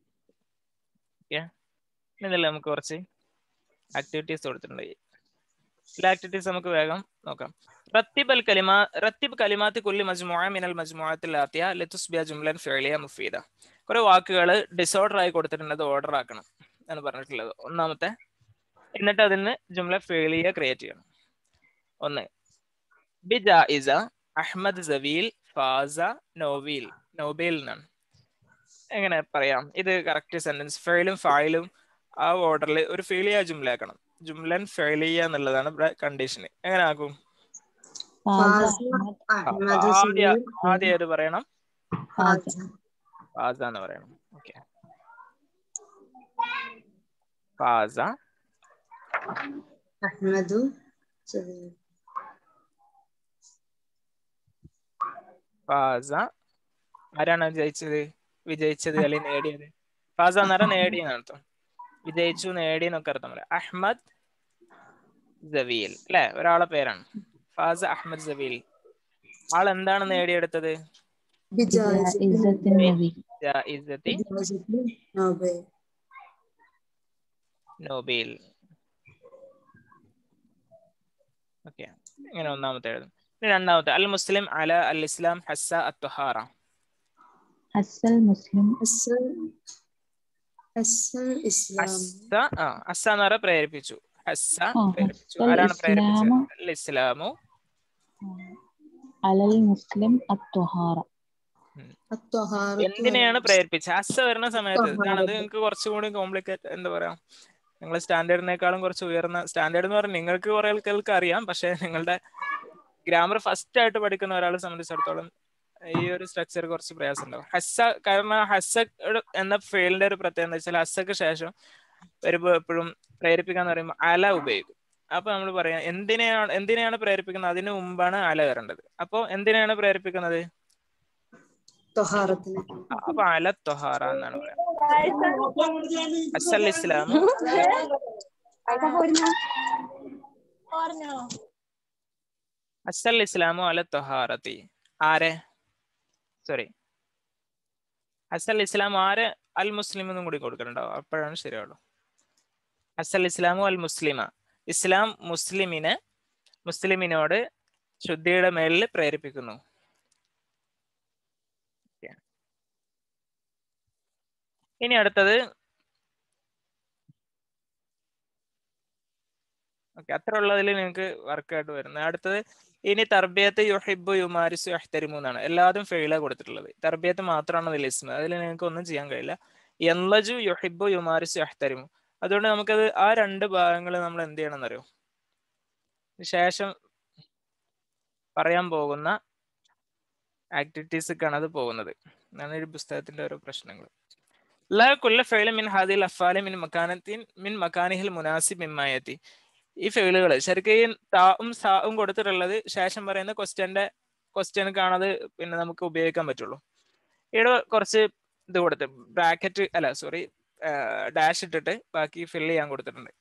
ഇന്നല്ലേ നമുക്ക് കുറച്ച് ആക്ടിവിറ്റീസ് കൊടുത്തിട്ടുണ്ട് ചില ആക്ടിവിറ്റീസ് നമുക്ക് വേഗം നോക്കാം റത്തിബ് അൽ കലിമാ റത്തിബ് കലിമാത്തി കുല്ലി മജ്മുഅ മിനൽ മജ്മുഅത്തിൽ ആത്തിയ ലതുസ്ബിയ ജുംലൻ ഫിഅലിയ മുഫീദ കുറെ വാക്കുകൾ ഡിസോർഡർ ആയി കൊടുത്തിട്ടുണ്ട് അത് ഓർഡർ ആക്കണം എന്ന് പറഞ്ഞിട്ടുള്ളത് ഒന്നാമത്തെ എന്നിട്ട് അതിന് ജുംല ഫിഅലിയ ക്രിയേറ്റ് ചെയ്യണം ഒന്ന് ബി ജായിസ അഹ്മദ് സവീൽ ഫാസ നോവീൽ നോബേൽ എന്നാണ് എങ്ങനെ പറയാം ഇത് കറക്റ്റ് സെന്റൻസ് ഫെയിലും ഫായിലും ആ ഓർഡറിൽ ഒരു ഫെയിലിയ ജുംല ആക്കണം ജുംലൻ ഫെയിലിയ എന്നുള്ളതാണ് ഇവിടെ കണ്ടീഷൻ എങ്ങനെ ആക്കും ആദ്യം ആദ്യം ഏത് പറയണം ഫാസ എന്ന് പറയണം ഓക്കെ ഫാസ അഹ്മദു ഫാസ ആരാണ് ജയിച്ചത് വിജയിച്ചത് അല്ലെങ്കിൽ നേടിയത് ഫാസ എന്ന് പറഞ്ഞാൽ നേടിയെന്ന് അർത്ഥം വിജയിച്ചു നേടി എന്നൊക്കെ അർത്ഥം പറയാം അഹ്മദ് ജവീൽ അല്ലെ ഒരാളെ പേരാണ് ഫാസ അഹ്മദ് ജവീൽ ആൾ എന്താണ് നേടിയെടുത്തത് നോബേൽ ഓക്കെ ഇങ്ങനെ ഒന്നാമത്തെ എഴുതും രണ്ടാമത്തെ അൽ മുസ്ലിം അല അൽ ഇസ്ലാം ഹസ്സ അത്തുഹാറ അസ്സൽ മുസ്ലിം അസ്സ ആ അസ്സ എന്ന് പറയാൻ പ്രേരിപ്പിച്ചു ഹസ്സ പ്രേരിപ്പിച്ചു ആരാണ് പ്രേരിപ്പിച്ചത് അൽ ഇസ്ലാമു അലൽ മുസ്ലിം അത്തുഹാറ എന്തിനെയാണ് പ്രേരിപ്പിച്ചത് അസ്സ വരുന്ന സമയത്ത് ഇതാണത് നിങ്ങൾക്ക് കുറച്ചുകൂടി കോംപ്ലിക്കേറ്റ് എന്താ പറയാ നിങ്ങൾ സ്റ്റാൻഡേർഡിനേക്കാളും കുറച്ച് ഉയർന്ന സ്റ്റാൻഡേർഡ് എന്ന് പറഞ്ഞാൽ നിങ്ങൾക്ക് കുറെ ആൾക്കാർക്ക് അറിയാം പക്ഷെ നിങ്ങളുടെ ഗ്രാമർ ഫസ്റ്റ് ആയിട്ട് പഠിക്കുന്ന ഒരാളെ സംബന്ധിച്ചിടത്തോളം ഈ ഒരു സ്ട്രക്ചർ കുറച്ച് പ്രയാസം ഉണ്ടാവും ഹസ്സ കാരണം ഹസ്സ എന്ന ഫീൽഡിന്റെ ഒരു പ്രത്യേകത എന്താ വെച്ചാൽ ഹസ്സക്ക് ശേഷം വരുമ്പോൾ എപ്പോഴും പ്രേരിപ്പിക്കാന്ന് പറയുമ്പോൾ അല ഉപയോഗിക്കും അപ്പൊ നമ്മൾ പറയാം എന്തിനെയാണ് എന്തിനെയാണ് പ്രേരിപ്പിക്കുന്നത് അതിനു മുമ്പാണ് അല വരേണ്ടത് അപ്പൊ എന്തിനെയാണ് പ്രേരിപ്പിക്കുന്നത് അപ്പൊ അല തൊഹാറ എന്നാണ് പറയുന്നത് അസൽ ഇസ്ലാം അസൽ ഇസ്ലാമു അല തൊഹാറത്തി ആരെ സോറി അസൽ ഇസ്ലാം ആരെ അൽ മുസ്ലിം എന്നും കൂടി കൊടുക്കലുണ്ടാവും അപ്പോഴാണ് ശരിയുള്ളൂ അസൽ ഇസ്ലാമു അൽ മുസ്ലിമ ഇസ്ലാം മുസ്ലിമിനെ മുസ്ലിമിനോട് ശുദ്ധിയുടെ മേലിൽ പ്രേരിപ്പിക്കുന്നു ഇനി അടുത്തത് ഓക്കെ അത്ര ഉള്ളതിൽ നിങ്ങൾക്ക് വർക്കായിട്ട് വരുന്നത് അടുത്തത് ഇനി തർബിയത്ത് യുഹിബു യുമാരിസു അഹ്തരിമു എന്നാണ് എല്ലാതും ഫെയിലാ കൊടുത്തിട്ടുള്ളത് തർബിയത്ത് മാത്രമാണ് അതിൽ ഇസ്മ അതിൽ നിങ്ങൾക്ക് ഒന്നും ചെയ്യാൻ കഴിയില്ല എൻലജു യുഹിബു യുമാരിസു അഹ്തരിമു അതുകൊണ്ട് നമുക്കത് ആ രണ്ട് ഭാഗങ്ങൾ നമ്മൾ എന്ത് ചെയ്യണം എന്നറിയോ ശേഷം പറയാൻ പോകുന്ന ആക്ടിവിറ്റീസൊക്കെയാണ് അത് പോകുന്നത് എന്നാണ് ഈ പുസ്തകത്തിന്റെ ഓരോ പ്രശ്നങ്ങൾ لا كل فعل من هذه الأفعال من مكانة من مكانه المناسب مما يأتي ഈ ഫെയിലുകൾ ശരിക്കും ഈ താവും സാവും കൊടുത്തിട്ടുള്ളത് ശേഷം പറയുന്ന ക്വസ്റ്റ്യന്റെ ക്വസ്റ്റ്യനക്കാണത് പിന്നെ നമുക്ക് ഉപയോഗിക്കാൻ പറ്റുള്ളൂ ഇവിടെ കുറച്ച് ഇത് കൊടുത്ത് ബ്രാക്കറ്റ് അല്ല സോറി ഡാഷ് ഇട്ടിട്ട് ബാക്കി ഫിൽ ചെയ്യാൻ കൊടുത്തിട്ടുണ്ട്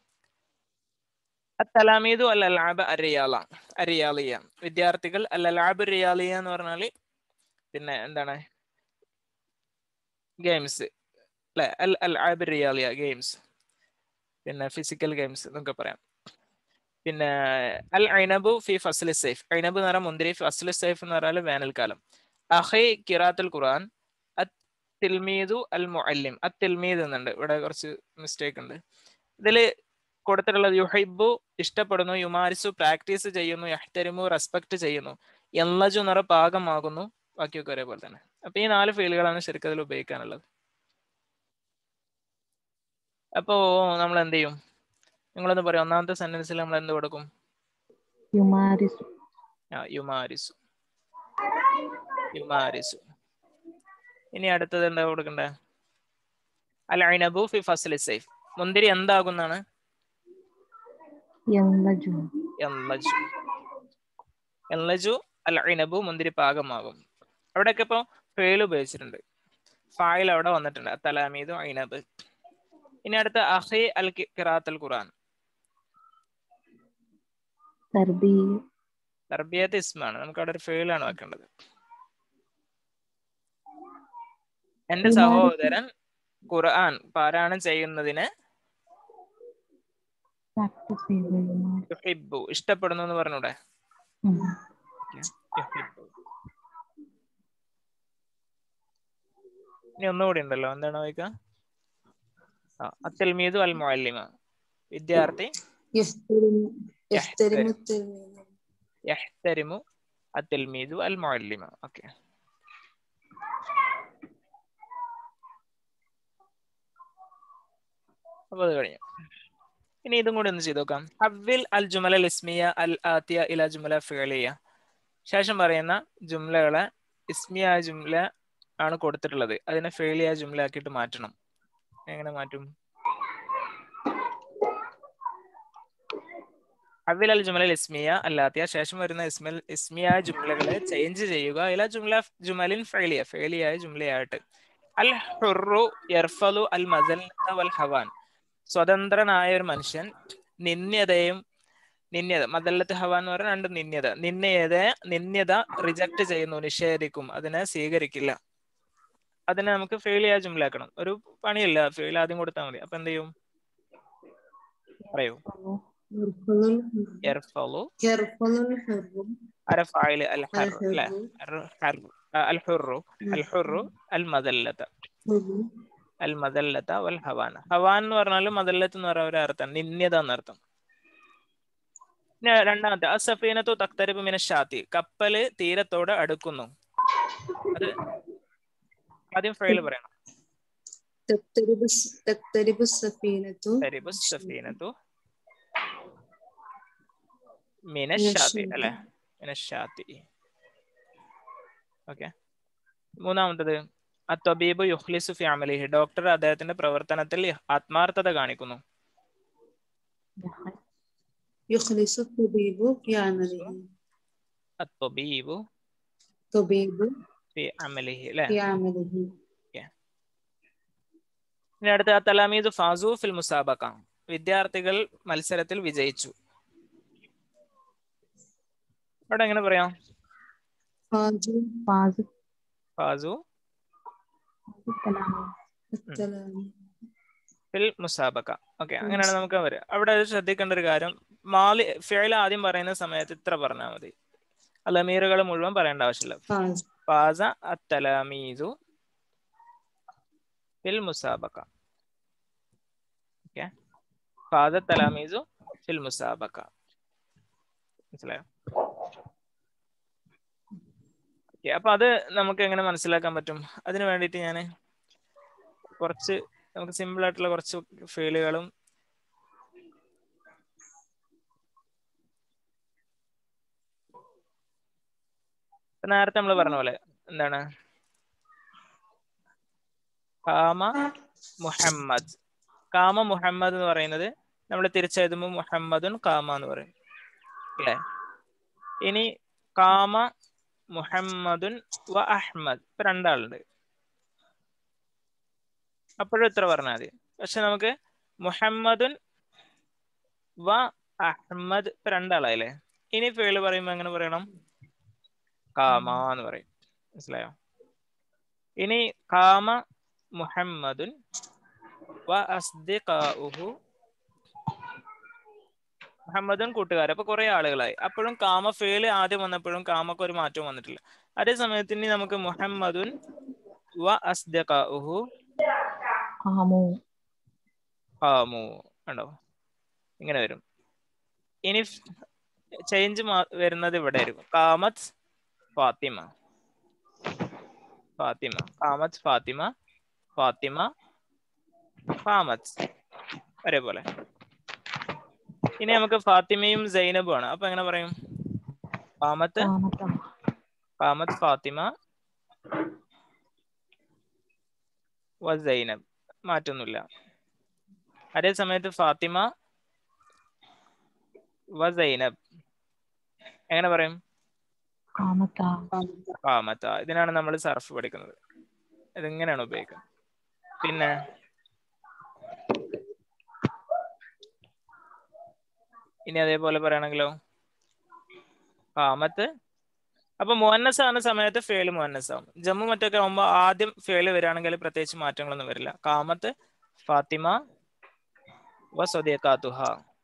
തലാമീദു അല്ല ലാബ് അരിയാല അരിയാലിയ വിദ്യാർത്ഥികൾ അല്ല ലാബ് റിയാലിയ എന്ന് പറഞ്ഞാല് പിന്നെ എന്താണ് ഗെയിംസ് അല്ലെ അൽ അൽ ആബ് റിയാലിയ ഗെയിംസ് പിന്നെ ഫിസിക്കൽ ഗെയിംസ് എന്നൊക്കെ പറയാം പിന്നെ അൽ ഐനബു ഫി ഫസ്ലി സൈഫ് ഐനബ് എന്ന് പറഞ്ഞാൽ മുന്തിരി ഫസ്ലി സൈഫ് എന്ന് പറഞ്ഞാൽ വേനൽക്കാലം അഹൈ കിറാത്തുൽ ഖുർആൻ തിൽമീദു അൽ മുഅല്ലിം അത് തിൽമീദ് എന്നുണ്ട് ഇവിടെ കുറച്ച് മിസ്റ്റേക്ക് ഉണ്ട് ഇതിൽ കൊടുത്തിട്ടുള്ളത് യുഹൈബു ഇഷ്ടപ്പെടുന്നു യുമാരിസു പ്രാക്ടീസ് ചെയ്യുന്നു യഹ്തരിമു റെസ്പെക്ട് ചെയ്യുന്നു എല്ലജു എന്ന് പറഞ്ഞ പാകമാകുന്നു ബാക്കിയൊക്കെ ഒരേപോലെ തന്നെ അപ്പൊ ഈ നാല് ഫീലുകളാണ് ശരിക്കും അതിൽ ഉപയോഗിക്കാനുള്ളത് അപ്പോ നമ്മൾ എന്ത് ചെയ്യും നിങ്ങളൊന്ന് പറയാം ഒന്നാമത്തെ സെന്റൻസിൽ നമ്മൾ എന്ത് കൊടുക്കും യുമാരിസു ആ യുമാരിസു യുമാരിസു ഇനി അടുത്തത് എന്താ കൊടുക്കണ്ടേ അൽ ഐനബു ഫി ഫസ്ലി സൈഫ് മുന്തിരി എന്താകുന്നാണ് യല്ലജു എല്ലജു എല്ലജു അൽ ഐനബു മുന്തിരി പാകമാകും അവിടെയൊക്കെ ഇപ്പൊ ഫേൽ ഉപയോഗിച്ചിട്ടുണ്ട് ഫായിൽ അവിടെ വന്നിട്ടുണ്ട് തലാമീദു ഐനബ് ഇനി അടുത്ത അഹി അൽ കിറാത്തൽ ഖുറാൻ തർബീ തർബിയത്ത് ഇസ്മാണ് നമുക്ക് അവിടെ ഒരു ഫെയിലാണ് വെക്കേണ്ടത് എന്റെ യുമാരിസു. സഹോദരൻ ഖുർആൻ പാരായണം ചെയ്യുന്നതിന് പ്രാക്ടീസ് ചെയ്തു യുമാരി യുഹിബ്ബു ഇഷ്ടപ്പെടുന്നു എന്ന് പറഞ്ഞൂടെ ഉം. യുഹിബ്ബു. ഇനി ഒന്നുകൂടി ഉണ്ടല്ലോ എന്താണ് വായിക്കുക ആ അത്തൽമീദു അൽ മുഅല്ലിമ വിദ്യാർത്ഥി يحترم يحترم. يحترم التلميذ യഹ്തരിമു അത്തൽമീദു അൽ മുഅല്ലിമ ഓക്കെ അപ്പൊ അത് കഴിഞ്ഞു ഇനി ഇതും കൂടി ഒന്ന് ചെയ്ത് നോക്കാം ഹവ്വിൽ അൽ ജുമല ഇസ്മിയ അൽ ആത്തിയ ഇല ജുമല ഫിഅലിയ ശേഷം പറയുന്ന ജുംലകളെ ഇസ്മിയ ജുംല ആണ് കൊടുത്തിട്ടുള്ളത് അതിനെ ഫേലിയ ജുംല ആക്കിയിട്ട് മാറ്റണം എങ്ങനെ മാറ്റും ഹവ്വിൽ അൽ ജുമല ഇസ്മിയ അല്ലാത്തിയ ശേഷം വരുന്ന ഇസ്മൽ ഇസ്മിയ ജുംലകളെ ചേഞ്ച് ചെയ്യുക ഇല ജുംല ജുമലിൻ ഫേലിയ ഫേലിയായ ജുംലയായിട്ട് അൽ ഹുറു യർഫലു അൽ മസൽ വൽ ഹവാൻ സ്വതന്ത്രനായ ഒരു മനുഷ്യൻ നിന്യതയും നിന്യത മദല്ലത്ത് ഹവ എന്ന് പറഞ്ഞാൽ രണ്ട് നിന്യത നിന്യത നിന്യത റിജക്ട് ചെയ്യുന്നു നിഷേധിക്കും അതിനെ സ്വീകരിക്കില്ല അതിനെ നമുക്ക് ഫെയിൽ ചെയ്യാൻ ജുംലാക്കണം ഒരു പണിയില്ല ഫെയിൽ ആദ്യം കൊടുത്താൽ മതി അപ്പൊ എന്ത് ചെയ്യും പറയൂ يرفض الحر യർഫലു يرفض الحر അര ഫായില് അൽ ഹർ അല്ലെ الحر അൽ ഹുറു അൽ ഹുറു അൽ മദല്ലത്ത الحر അൽ മദല്ലത്ത വൽ ഹവാൻ ഹവാൻ എന്ന് പറഞ്ഞാൽ മദല്ലത്ത് എന്ന് പറയുന്ന ഒരു അർത്ഥം നിന്യത എന്നർത്ഥം ഇനി രണ്ടാമത്തെ അസഫീനത്തു തക്തരിബ് മിന ഷാത്തി കപ്പല് തീരത്തോട് അടുക്കുന്നു അത് ആദ്യം ഫെയിൽ പറയണം تقترب الس- تقترب السفينة തരിബ് സഫീനത്തു മിന മിന ഷാത്തി ഷാത്തി. അല്ലെ മിന ഷാത്തി ഓക്കെ മൂന്നാമത്തത് അത്വബീബ് യുഹ്ലിസു ഫി അമലിഹി ഡോക്ടർ അദ്ദേഹത്തിന്റെ പ്രവർത്തനത്തിൽ ആത്മാർത്ഥത കാണിക്കുന്നു يخلص الطبيب في عمله അത്വബീബു طبيب ഫി അമലിഹി അല്ലെ في عمله ഇനി അടുത്ത തലാമീദ് ഫാസു ഫിൽ മുസാബക്ക വിദ്യാർത്ഥികൾ മത്സരത്തിൽ വിജയിച്ചു അവിടെ എങ്ങനെ പറയാം فاجر ഫാസ് ഫാസു കലാമി التلاميذ ഫിൽ മുസാബക്ക ഓക്കെ അങ്ങനെയാണ് നമുക്ക് വരിക അവിടെ ഒരു ശ്രദ്ധിക്കേണ്ട ഒരു കാര്യം മാലി ഫിയൽ ആദ്യം പറയുന്ന സമയത്ത് ഇത്ര പറഞ്ഞാൽ മതി അലമീറുകൾ മുഴുവൻ പറയേണ്ട ആവശ്യമില്ല فاز ഫാസ അത്തലാമീദു ഫിൽ മുസാബക്ക ഓക്കെ ഫാസ തലാമീസു ഫിൽ മുസാബക്ക മനസ്സിലായോ ഓക്കെ അപ്പൊ അത് നമുക്ക് എങ്ങനെ മനസ്സിലാക്കാൻ പറ്റും അതിന് വേണ്ടിയിട്ട് ഞാൻ കുറച്ച് നമുക്ക് സിമ്പിൾ ആയിട്ടുള്ള കുറച്ച് ഫീലുകളും ഇപ്പൊ നേരത്തെ നമ്മൾ പറഞ്ഞ പോലെ എന്താണ് കാമ മുഹമ്മദ് കാമ മുഹമ്മദ് എന്ന് പറയുന്നത് നമ്മൾ തിരിച്ചെഴുതുമ്പോൾ മുഹമ്മദുൻ കാമ എന്ന് പറയും അല്ലേ ഇനി കാമ മുഹമ്മദുൻ വ അഹ്മദ് ഇപ്പൊ രണ്ടാളുണ്ട് അപ്പോഴും ഇത്ര പറഞ്ഞാൽ മതി പക്ഷെ നമുക്ക് മുഹമ്മദുൻ വ അഹ്മദ് ഇപ്പൊ രണ്ടാളായില്ലേ ഇനി ഫേള് പറയുമ്പോ എങ്ങനെ പറയണം കാമ എന്ന് പറയും മനസ്സിലായോ ഇനി കാമ മുഹമ്മദുൻ വ അസ്ദിഖാഉഹു മുഹമ്മദുൻ കൂട്ടുകാർ അപ്പൊ കുറെ ആളുകളായി അപ്പോഴും കാമ ഫേല് ആദ്യം വന്നപ്പോഴും കാമക്ക് ഒരു മാറ്റവും വന്നിട്ടില്ല അതേ സമയത്ത് ഇനി നമുക്ക് മുഹമ്മദുൻ വ അസ്ദിഖാഉഹു കാമു ഖാമു ഉണ്ടോ ഇങ്ങനെ വരും ഇനി ചേഞ്ച് വരുന്നത് ഇവിടെ ആയിരിക്കും കാമത്ത് ഫാത്തിമ ഫാത്തിമ കാമത്ത് ഫാത്തിമ ഫാത്തിമ ഫാമത്ത് ഒരേപോലെ ഇനി നമുക്ക് ഫാത്തിമയും സൈനബും ആണ് അപ്പൊ എങ്ങനെ പറയും ഫാമത്ത് കാമത്ത ഫാമത്ത് ഫാത്തിമ വ സൈനബ് മാറ്റൊന്നുമില്ല അതേ സമയത്ത് ഫാത്തിമ വ സൈനബ് എങ്ങനെ പറയും കാമത്ത ഫാമത്ത ഇതിനാണ് നമ്മൾ സർഫ് പഠിക്കുന്നത് ഇതിങ്ങനെയാണ് ഉപയോഗിക്കുന്നത് പിന്നെ ഇനി അതേപോലെ പറയുകയാണെങ്കിലോ ഫാമത്ത് അപ്പൊ മുഹന്നസ് ആവുന്ന സമയത്ത് ഫേല് മുഹന്നസ് ആവും ജമ്മു മറ്റൊക്കെ ആവുമ്പോ ആദ്യം ഫേല് വരികയാണെങ്കിൽ പ്രത്യേകിച്ച് മാറ്റങ്ങളൊന്നും വരില്ല കാമത്ത് ഫാത്തിമ വ സ്വദേക്കാത്തുഹ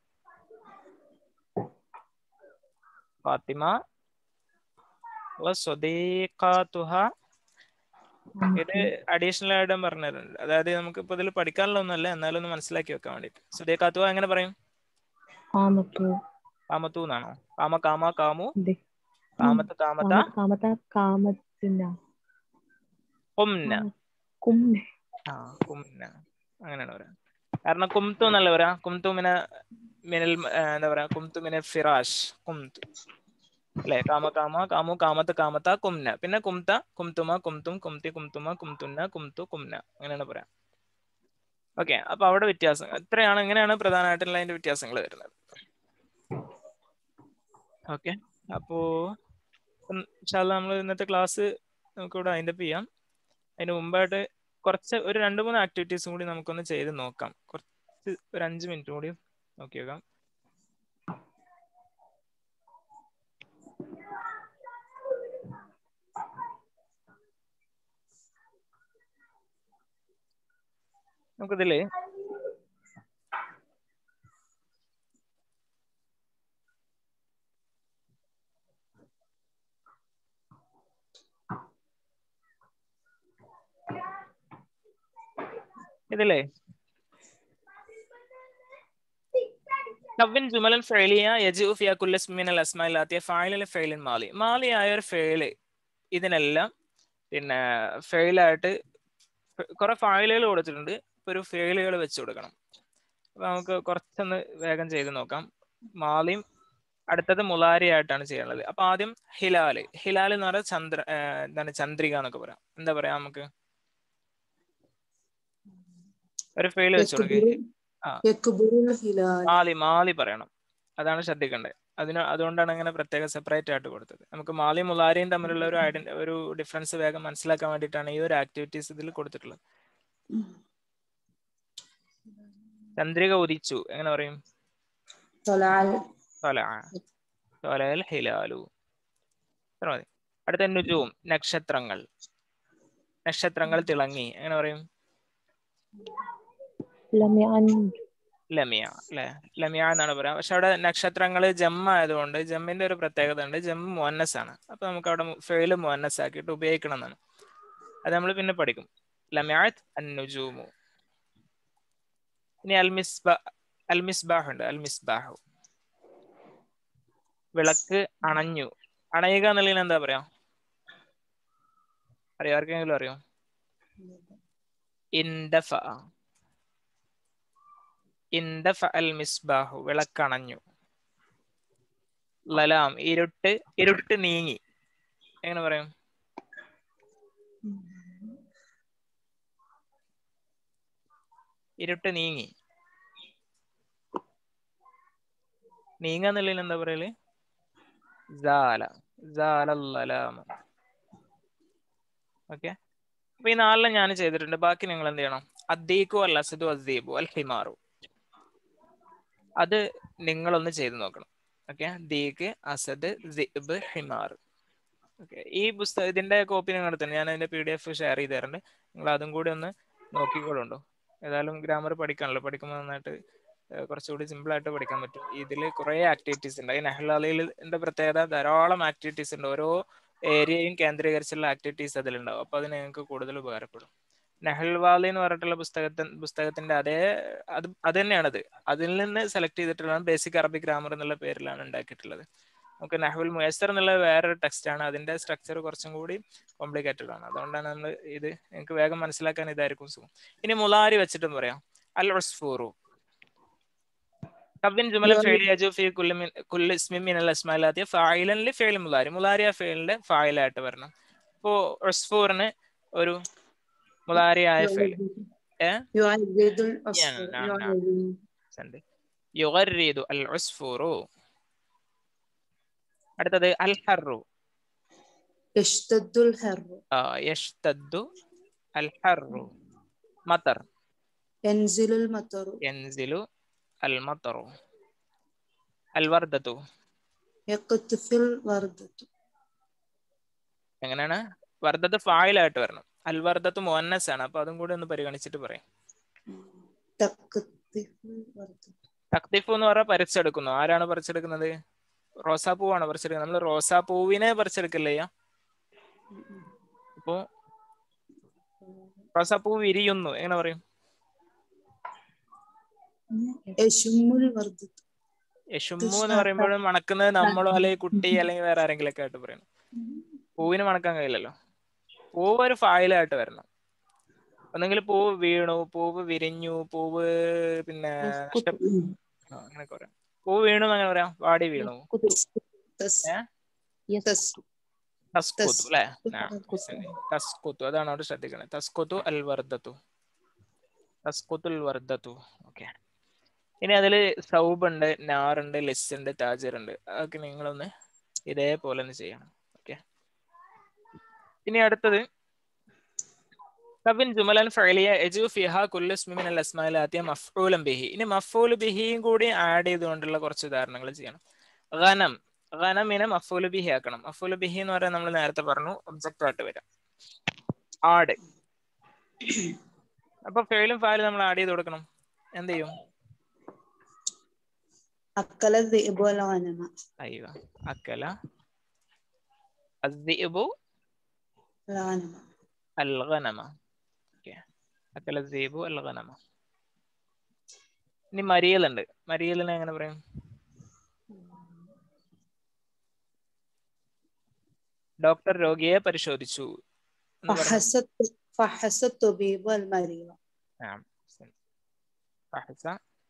ഫാത്തിമ വ സ്വദേക്കാത്തുഹ ഇത് അഡീഷണൽ ആയിട്ട് പറഞ്ഞു തരുന്നുണ്ട് അതായത് നമുക്ക് ഇപ്പൊ ഇതിൽ പഠിക്കാനുള്ള ഒന്നല്ല എന്നാലും ഒന്ന് മനസ്സിലാക്കി വെക്കാൻ വേണ്ടിട്ട് സുദേക്കാത്തുഹ എങ്ങനെ പറയും കാമത്തു കാമത്തു എന്നാണോ കാമ കാമ കാമു ഇത് കാമത്ത് കാമത്ത കാമത്ത കാമത്തിന കൊംന കുമ്മ ആ കുംന അങ്ങനെയാണ് പറയാ കാരണം കുംതു എന്നല്ല പറയാ കുംതു മിന മിനൽ ആ, എന്താ പറയാ കുംതു മിന ഫിറാഷ് കുംതു അല്ലെ കാമ കാമ കാമു കാമത്ത് കാമത്ത കുംന പിന്നെ കുംത കുംതുമ കുംതും കുംതി കുംതുമ കുംതുന്ന കുംതു കുംന അങ്ങനെയാണ് പറയാ ഓക്കെ അപ്പൊ അവിടെ വ്യത്യാസം ഇത്രയാണ് ഇങ്ങനെയാണ് പ്രധാനമായിട്ടുള്ള അതിന്റെ വ്യത്യാസങ്ങൾ വരുന്നത് ഓക്കെ അപ്പോ നമ്മൾ ഇന്നത്തെ ക്ലാസ് നമുക്കിവിടെ അതിൻ്റെ ചെയ്യാം അതിന് മുമ്പായിട്ട് കുറച്ച് ഒരു രണ്ട് മൂന്ന് ആക്ടിവിറ്റീസും കൂടി നമുക്കൊന്ന് ചെയ്ത് നോക്കാം കുറച്ച് ഒരു അഞ്ച് മിനിറ്റ് കൂടി നോക്കി നോക്കാം നമുക്കിതില് ഇതിലേ കവിൻ ജുമലൻ ഫെയിലിയ യജു ഫിയ കുല്ല മിനൽ അസ്മായിൽ ആത്തിയ ഫായിലെ ഫെയിലിൻ മാലി മാലി ആയ ഒരു ഫെയില് ഇതിനെല്ലാം പിന്നെ ഫെയിലായിട്ട് കുറെ ഫയലുകൾ കൊടുത്തിട്ടുണ്ട് ഇപ്പൊ ഒരു ഫെയിലുകൾ വെച്ച് കൊടുക്കണം അപ്പൊ നമുക്ക് കുറച്ചൊന്ന് വേഗം ചെയ്ത് നോക്കാം മാലിയും അടുത്തത് മുലാരി ആയിട്ടാണ് ചെയ്യാനുള്ളത് അപ്പൊ ആദ്യം ഹിലാല് ഹിലാൽ എന്ന് പറഞ്ഞാൽ ചന്ദ്ര ആ, എന്താണ് ചന്ദ്രിക എന്നൊക്കെ പറയാം എന്താ പറയാ നമുക്ക് ഒരു ഫെയിൽ വെച്ച് കൊടുക്കുക ആ. യക്ബുറുൽ ഹിലാൽ മാലി മാലി പറയണം അതാണ് ശ്രദ്ധിക്കേണ്ടത് അതിന് അതുകൊണ്ടാണ് അങ്ങനെ പ്രത്യേകം സെപ്പറേറ്റ് ആയിട്ട് കൊടുത്തത് നമുക്ക് മാലി മുലാരിയും തമ്മിലുള്ള ഒരു ഐഡൻ ഒരു ഡിഫറൻസ് വേഗം മനസ്സിലാക്കാൻ വേണ്ടിയിട്ടാണ് ഈ ഒരു ആക്ടിവിറ്റീസ് ഇതിൽ കൊടുത്തിട്ടുള്ളത് ചന്ദ്രിക ഉദിച്ചു എങ്ങനെ പറയും തൊലാൽ തൊലഅ. തൊലഅൽ ഹിലാലു ഇത്ര മതി അടുത്ത നുജൂം നക്ഷത്രങ്ങൾ നക്ഷത്രങ്ങൾ തിളങ്ങി എങ്ങനെ പറയും ലമ്യാൻ ലമിയ അല്ലെ ലമിയ എന്നാണ് പറയാം പക്ഷെ അവിടെ നക്ഷത്രങ്ങൾ ജമ്മ ആയതുകൊണ്ട് ജമ്മിന്റെ ഒരു പ്രത്യേകത ഉണ്ട് ജമ്മ് മുവന്നസ് ആണ് അപ്പൊ നമുക്ക് അവിടെ ഫെയില് മുവന്നസ് ആക്കിയിട്ട് ഉപയോഗിക്കണം എന്നാണ് അത് നമ്മൾ പിന്നെ പഠിക്കും ലമിയാത്ത് അന്നുജൂമു ഇനി അൽ മിസ്ബ അൽ മിസ്ബാഹ് ഉണ്ട് അൽ മിസ്ബാഹു വിളക്ക് അണഞ്ഞു അണയുക എന്നുള്ളതിന് എന്താ പറയാ അറിയോ ആർക്കെങ്കിലും അറിയോ ഇൻഡഫ ഇൻഡഫ അൽ മിസ്ബാഹു വിളക്കണഞ്ഞു ലലാം ഇരുട്ട് ഇരുട്ട് നീങ്ങി എങ്ങനെ പറയും ഇരുട്ട് നീങ്ങി നീങ്ങ എന്നുള്ളതിൽ എന്താ പറയല് ജാല ജാലല്ലലാമ ഓക്കെ അപ്പൊ ഈ നാലെണ്ണം ഞാൻ ചെയ്തിട്ടുണ്ട് ബാക്കി നിങ്ങൾ എന്ത് ചെയ്യണം അദ്ദീഖു അൽ അസദു അദ്ദീബു അൽ ഹിമാറു അത് നിങ്ങളൊന്ന് ചെയ്തു നോക്കണം ഓക്കെ ദീഖ് അസദ് ദിബ് ഹിമാർ ഓക്കെ ഈ പുസ്തകം ഇതിന്റെ കോപ്പി നിങ്ങൾ തന്നെ ഞാൻ അതിന്റെ പി ഡി എഫ് ഷെയർ ചെയ്ത് തരുന്നുണ്ട് നിങ്ങൾ അതും കൂടി ഒന്ന് നോക്കിക്കോളുണ്ടോ ഏതായാലും ഗ്രാമർ പഠിക്കാണല്ലോ പഠിക്കുമ്പോൾ നന്നായിട്ട് ഏഹ് കുറച്ചുകൂടി സിമ്പിൾ ആയിട്ട് പഠിക്കാൻ പറ്റും ഇതിൽ കുറേ ആക്ടിവിറ്റീസ് ഉണ്ട് ഈ നെഹ്ലാലിയിൽ എന്റെ പ്രത്യേകത ധാരാളം ആക്ടിവിറ്റീസ് ഉണ്ട് ഓരോ ഏരിയയും കേന്ദ്രീകരിച്ചുള്ള ആക്ടിവിറ്റീസ് അതിലുണ്ടാവും അപ്പൊ അത് നിങ്ങൾക്ക് കൂടുതൽ ഉപകാരപ്പെടും നെഹൽവാലി എന്ന് പറഞ്ഞിട്ടുള്ള പുസ്തകത്തിൻ പുസ്തകത്തിന്റെ അതേ അത് അത് തന്നെയാണത് അതിൽ നിന്ന് സെലക്ട് ചെയ്തിട്ടുള്ള ബേസിക് അറബിക് ഗ്രാമർ എന്നുള്ള പേരിലാണ് ഉണ്ടാക്കിയിട്ടുള്ളത് നമുക്ക് നഹുൽ മുയസർ എന്നുള്ള വേറൊരു ടെക്സ്റ്റ് ആണ് അതിന്റെ സ്ട്രക്ചർ കുറച്ചും കൂടി കോംപ്ലിക്കേറ്റഡ് ആണ് അതുകൊണ്ടാണ് നമ്മൾ ഇത് നിങ്ങൾക്ക് വേഗം മനസ്സിലാക്കാൻ ഇതായിരിക്കും സുഖം ഇനി മുലാരി വെച്ചിട്ടും പറയാം അൽ ഉസ്ഫൂറു കബിൻ ജുമല ഫേലി അജു ഫി കുല്ലി മിൻ കുല്ലി ഇസ്മി മിൻ അൽ അസ്മാലാത്തി ഫായിലൻ ലി ഫേൽ മുലാരി മുലാരി ആ ഫേലിന്റെ ഫായിലായിട്ട് വരണം ഇപ്പോ ഉസ്ഫൂറിന് ഒരു മുലാരിയായ ഫേൽ ഏ يعرض العصفور نعم، نعم. يعرض ഉണ്ട് യുഗരീദു അൽ ഉസ്ഫൂറു അടുത്തത് അൽ ഹറു يشتد الحر യഷ്തദ്ദു അൽ ഹറു മത്തർ ينزل المطر യൻസിലു അൽ മത്തറു അൽ വർദത്തു يقطف الوردة എങ്ങനെയാണ് വർദ്ധത്ത് ഫായിലായിട്ട് വരണം അൽ വർദ്ധത്ത് മോന്നസ് ആണ് അപ്പൊ അതും കൂടി ഒന്ന് പരിഗണിച്ചിട്ട് പറയാം تقطف الوردة തക്തിഫു എന്ന് പറഞ്ഞാൽ പറിച്ചെടുക്കുന്നു ആരാണ് പറിച്ചെടുക്കുന്നത് റോസാപ്പൂവാണ് പറിച്ചെടുക്കുന്നത് നമ്മൾ റോസാപ്പൂവിനെ പറിച്ചെടുക്കില്ല ചെയ്യാ ഇപ്പോ റോസാപ്പൂ വിരിയുന്നു എങ്ങനെ പറയും يشم الوردة യശുമ്മു എന്ന് പറയുമ്പോഴും മണക്കുന്നത് നമ്മളോ അല്ലെങ്കിൽ കുട്ടി അല്ലെങ്കിൽ വേറെ ആരെങ്കിലും ഒക്കെ ആയിട്ട് പറയണം പൂവിന് മണക്കാൻ കഴിയില്ലല്ലോ പൂവ് ഒരു ഫായിലായിട്ട് വരണം ഒന്നെങ്കിൽ പൂവ് വീണു പൂവ് വിരിഞ്ഞു പൂവ് പിന്നെ നഷ്ട- ആ, അങ്ങനെയൊക്കെ പറയാം പൂവ് വീണു എന്ന് അങ്ങനെ പറയാം വാടി വീണു تس ഏ? تس തസ്കുത്തു അല്ലെ തസ്കുത്തു. തസ്കുത്തു അതാണ് അവിടെ ശ്രദ്ധിക്കണേ തസ്കുത്തു അൽ വർദ്ധത്തു തസ്കുത്തുൽ വർദ്ധത്തു ഓക്കെ ഇനി അതില് സൗബ് ഉണ്ട് നാറുണ്ട് ലിസ് ഉണ്ട് താജർ ഉണ്ട് അതൊക്കെ നിങ്ങളൊന്ന് ഇതേപോലെ ഒന്ന് ചെയ്യണം ഓക്കെ ഇനി അടുത്തത് കബിൻ ജുമലൻ ഫഅലിയ യജു ഫിഹ കുല്ലു ഇസ്മി മിനൽ അസ്മാഇൽ ആതിയ മഫ്ഊലൻ ബിഹി ഇനി മഫ്ഊൽ ബിഹിയും കൂടി ആഡ് ചെയ്തുകൊണ്ടുള്ള കുറച്ച് ഉദാഹരണങ്ങൾ ചെയ്യണം ഗനം ഗനമിനെ മഫ്ഊൽ ബിഹി ആക്കണം മഫ്ഊൽ ബിഹി എന്ന് പറയാൻ നമ്മൾ നേരത്തെ പറഞ്ഞു ഒബ്ജക്റ്റ് ആയിട്ട് വരാം ആഡ് അപ്പൊ ഫെയിലും ഫയലും നമ്മൾ ആഡ് ചെയ്ത് കൊടുക്കണം എന്ത് ചെയ്യും أكل الذئب الغنم അയ്യോ അക്കല അദ്ദിബു الغنم അൽഗനമ ഓക്കെ അക്കല ദീബു അൽഗനമ ഇനി മരിയലുണ്ട് മരിയലിനെ എങ്ങനെ പറയും ഡോക്ടർ രോഗിയെ പരിശോധിച്ചു എന്ന് പറഞ്ഞു. فحس فحس الطبيب المريض ആ, ശരി. ഫഹസ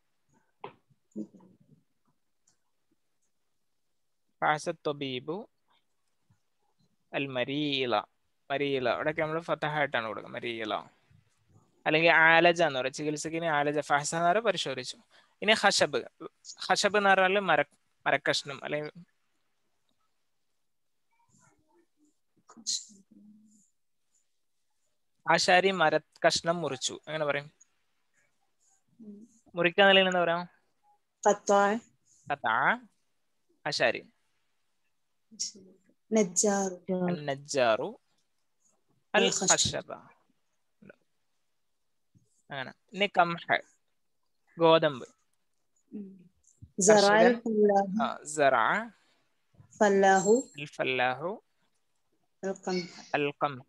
ഫഹസ ത്വബീബു അൽ മരീല മരീല അവിടെയൊക്കെ നമ്മൾ ഫത്തഹായിട്ടാണ് കൊടുക്കുക മരീല അല്ലെങ്കിൽ ആലജ എന്ന് പറയും ചികിത്സക്കിന് ആലജ ഫഹസ എന്ന് പറയുക പരിശോധിച്ചു ഇനി ഹഷബ് ഹഷബ് എന്ന് പറഞ്ഞാൽ മര മരക്കഷ്ണം അല്ലെങ്കിൽ ആശാരി മരക്കഷ്ണം മുറിച്ചു അങ്ങനെ പറയും മുറിക്കാൻ നിലയിൽ എന്താ പറയാം قطع കത്താ ആശാരി نجار النجار الخشب. الخشب അങ്ങനെ ഇനി കംഹ ഗോതമ്പ് زرع കർഷകൻ. الفلاح ആ, زرع فلاح الفلاح القمح القمح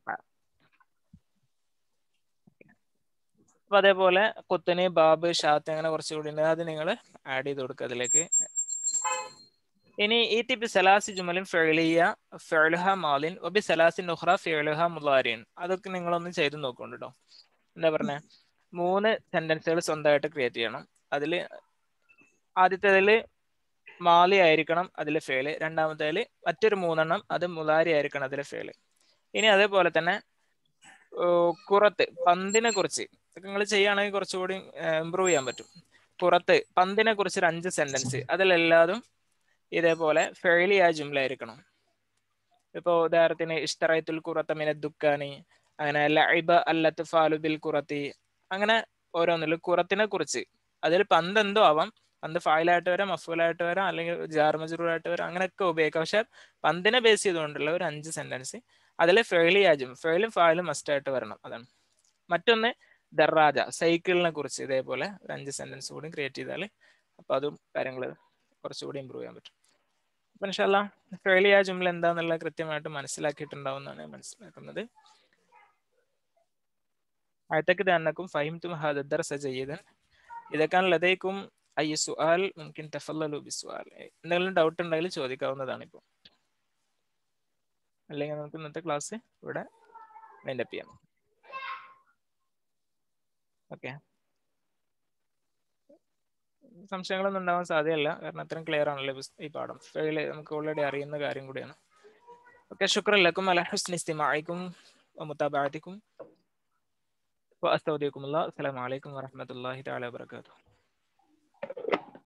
അപ്പൊ അതേപോലെ കുത്തന് ബാബ് ഷാത്ത് അങ്ങനെ കുറച്ചുകൂടി ഉണ്ട് അത് നിങ്ങൾ ആഡ് ചെയ്ത് കൊടുക്കുക അതിലേക്ക് ഇനി ഈ തിപ്പി സലാസി ജുമലിൻ ഫെളിയ ഫെളുഹ മാലിൻ ഒബി സലാസി നുഹ്റ ഫെളുഹ മുലാരിൻ അതൊക്കെ നിങ്ങളൊന്ന് ചെയ്ത് നോക്കുന്നുണ്ട് കേട്ടോ എന്താ പറഞ്ഞേ മൂന്ന് സെന്റൻസുകൾ സ്വന്തമായിട്ട് ക്രിയേറ്റ് ചെയ്യണം അതിൽ ആദ്യത്തേതില് മാലി ആയിരിക്കണം അതിലെ ഫേല് രണ്ടാമത്തേതിൽ മറ്റൊരു മൂന്നെണ്ണം അത് മുലാരി ആയിരിക്കണം അതിലെ ഫേല് ഇനി അതേപോലെ തന്നെ ഓ, കുറത്ത് പന്തിനെ കുറിച്ച് ഇതൊക്കെ നിങ്ങൾ ചെയ്യുകയാണെങ്കിൽ കുറച്ചുകൂടി ഇമ്പ്രൂവ് ചെയ്യാൻ പറ്റും പുറത്ത് പന്തിനെ കുറിച്ച് ഒരു അഞ്ച് സെന്റൻസ് അതിലെല്ലാതും ഇതേപോലെ ഫെയിലിയായ ജുംല ആയിരിക്കണം ഇപ്പൊ ഉദാഹരണത്തിന് ഇഷ്ടറൈത്തുൽ കുറത്ത മിന ദുക്കാനി അങ്ങനെ ലൈബ അല്ലത്ത് ഫാലു ബിൽ കുറത്തി അങ്ങനെ ഓരോന്നിലും കുറത്തിനെ കുറിച്ച് അതിൽ പന്ത് എന്തോ ആവാം പന്ത് ഫായിലായിട്ട് വരാം മഫൂലായിട്ട് വരാം അല്ലെങ്കിൽ ജാർമജറൂറായിട്ട് വരാം അങ്ങനെയൊക്കെ ഉപയോഗിക്കാം പക്ഷെ പന്തിനെ ബേസ് ചെയ്തുകൊണ്ടുള്ള ഒരു അഞ്ച് സെന്റൻസ് അതിൽ ഫെയിലിയാജും ഫെയിലും ഫായിലും മസ്റ്റ് ആയിട്ട് വരണം അതാണ് മറ്റൊന്ന് ദറാജ സൈക്കിളിനെ കുറിച്ച് ഇതേപോലെ ഒരു അഞ്ച് സെന്റൻസ് കൂടി ക്രിയേറ്റ് ചെയ്താൽ അപ്പൊ അതും കാര്യങ്ങൾ കുറച്ചുകൂടി ഇമ്പ്രൂവ് ചെയ്യാൻ പറ്റും അപ്പൊ ഇൻഷാല്ല ഫെയിലിയ ജുംല എന്താന്നുള്ള കൃത്യമായിട്ട് മനസ്സിലാക്കിയിട്ടുണ്ടാവും എന്നാണ് ഞാൻ മനസ്സിലാക്കുന്നത് أعتقد أنكم فهمتم هذا الدرس جيدا إذا كان لديكم ഐ സുആൽ മുംകിൻ തഫല്ലലു ബിസ്സുആൽ എന്തെങ്കിലും ഡൗട്ട് ഉണ്ടെങ്കിൽ ചോദിക്കാവുന്നതാണ് ഇപ്പോൾ അല്ലെങ്കിൽ നമുക്ക് ഇന്നത്തെ ക്ലാസ് ഇവിടെ വൈൻഡപ്പ് ചെയ്യാം ഓക്കെ സംശയങ്ങളൊന്നും ഉണ്ടാവാൻ സാധ്യതയില്ല കാരണം അത്രയും ക്ലിയർ ആണല്ലോ ഈ പുസ്ത- ഈ പാഠം ഫെയില് നമുക്ക് ഓൾറെഡി അറിയുന്ന കാര്യം കൂടിയാണ് ഓക്കെ ശുക്രൻ ലക്കും അല ഹുസ്നി ഇസ്തിമാഇക്കും ومتابعتكم واستودعكم الله السلام عليكم ورحمه الله تعالى وبركاته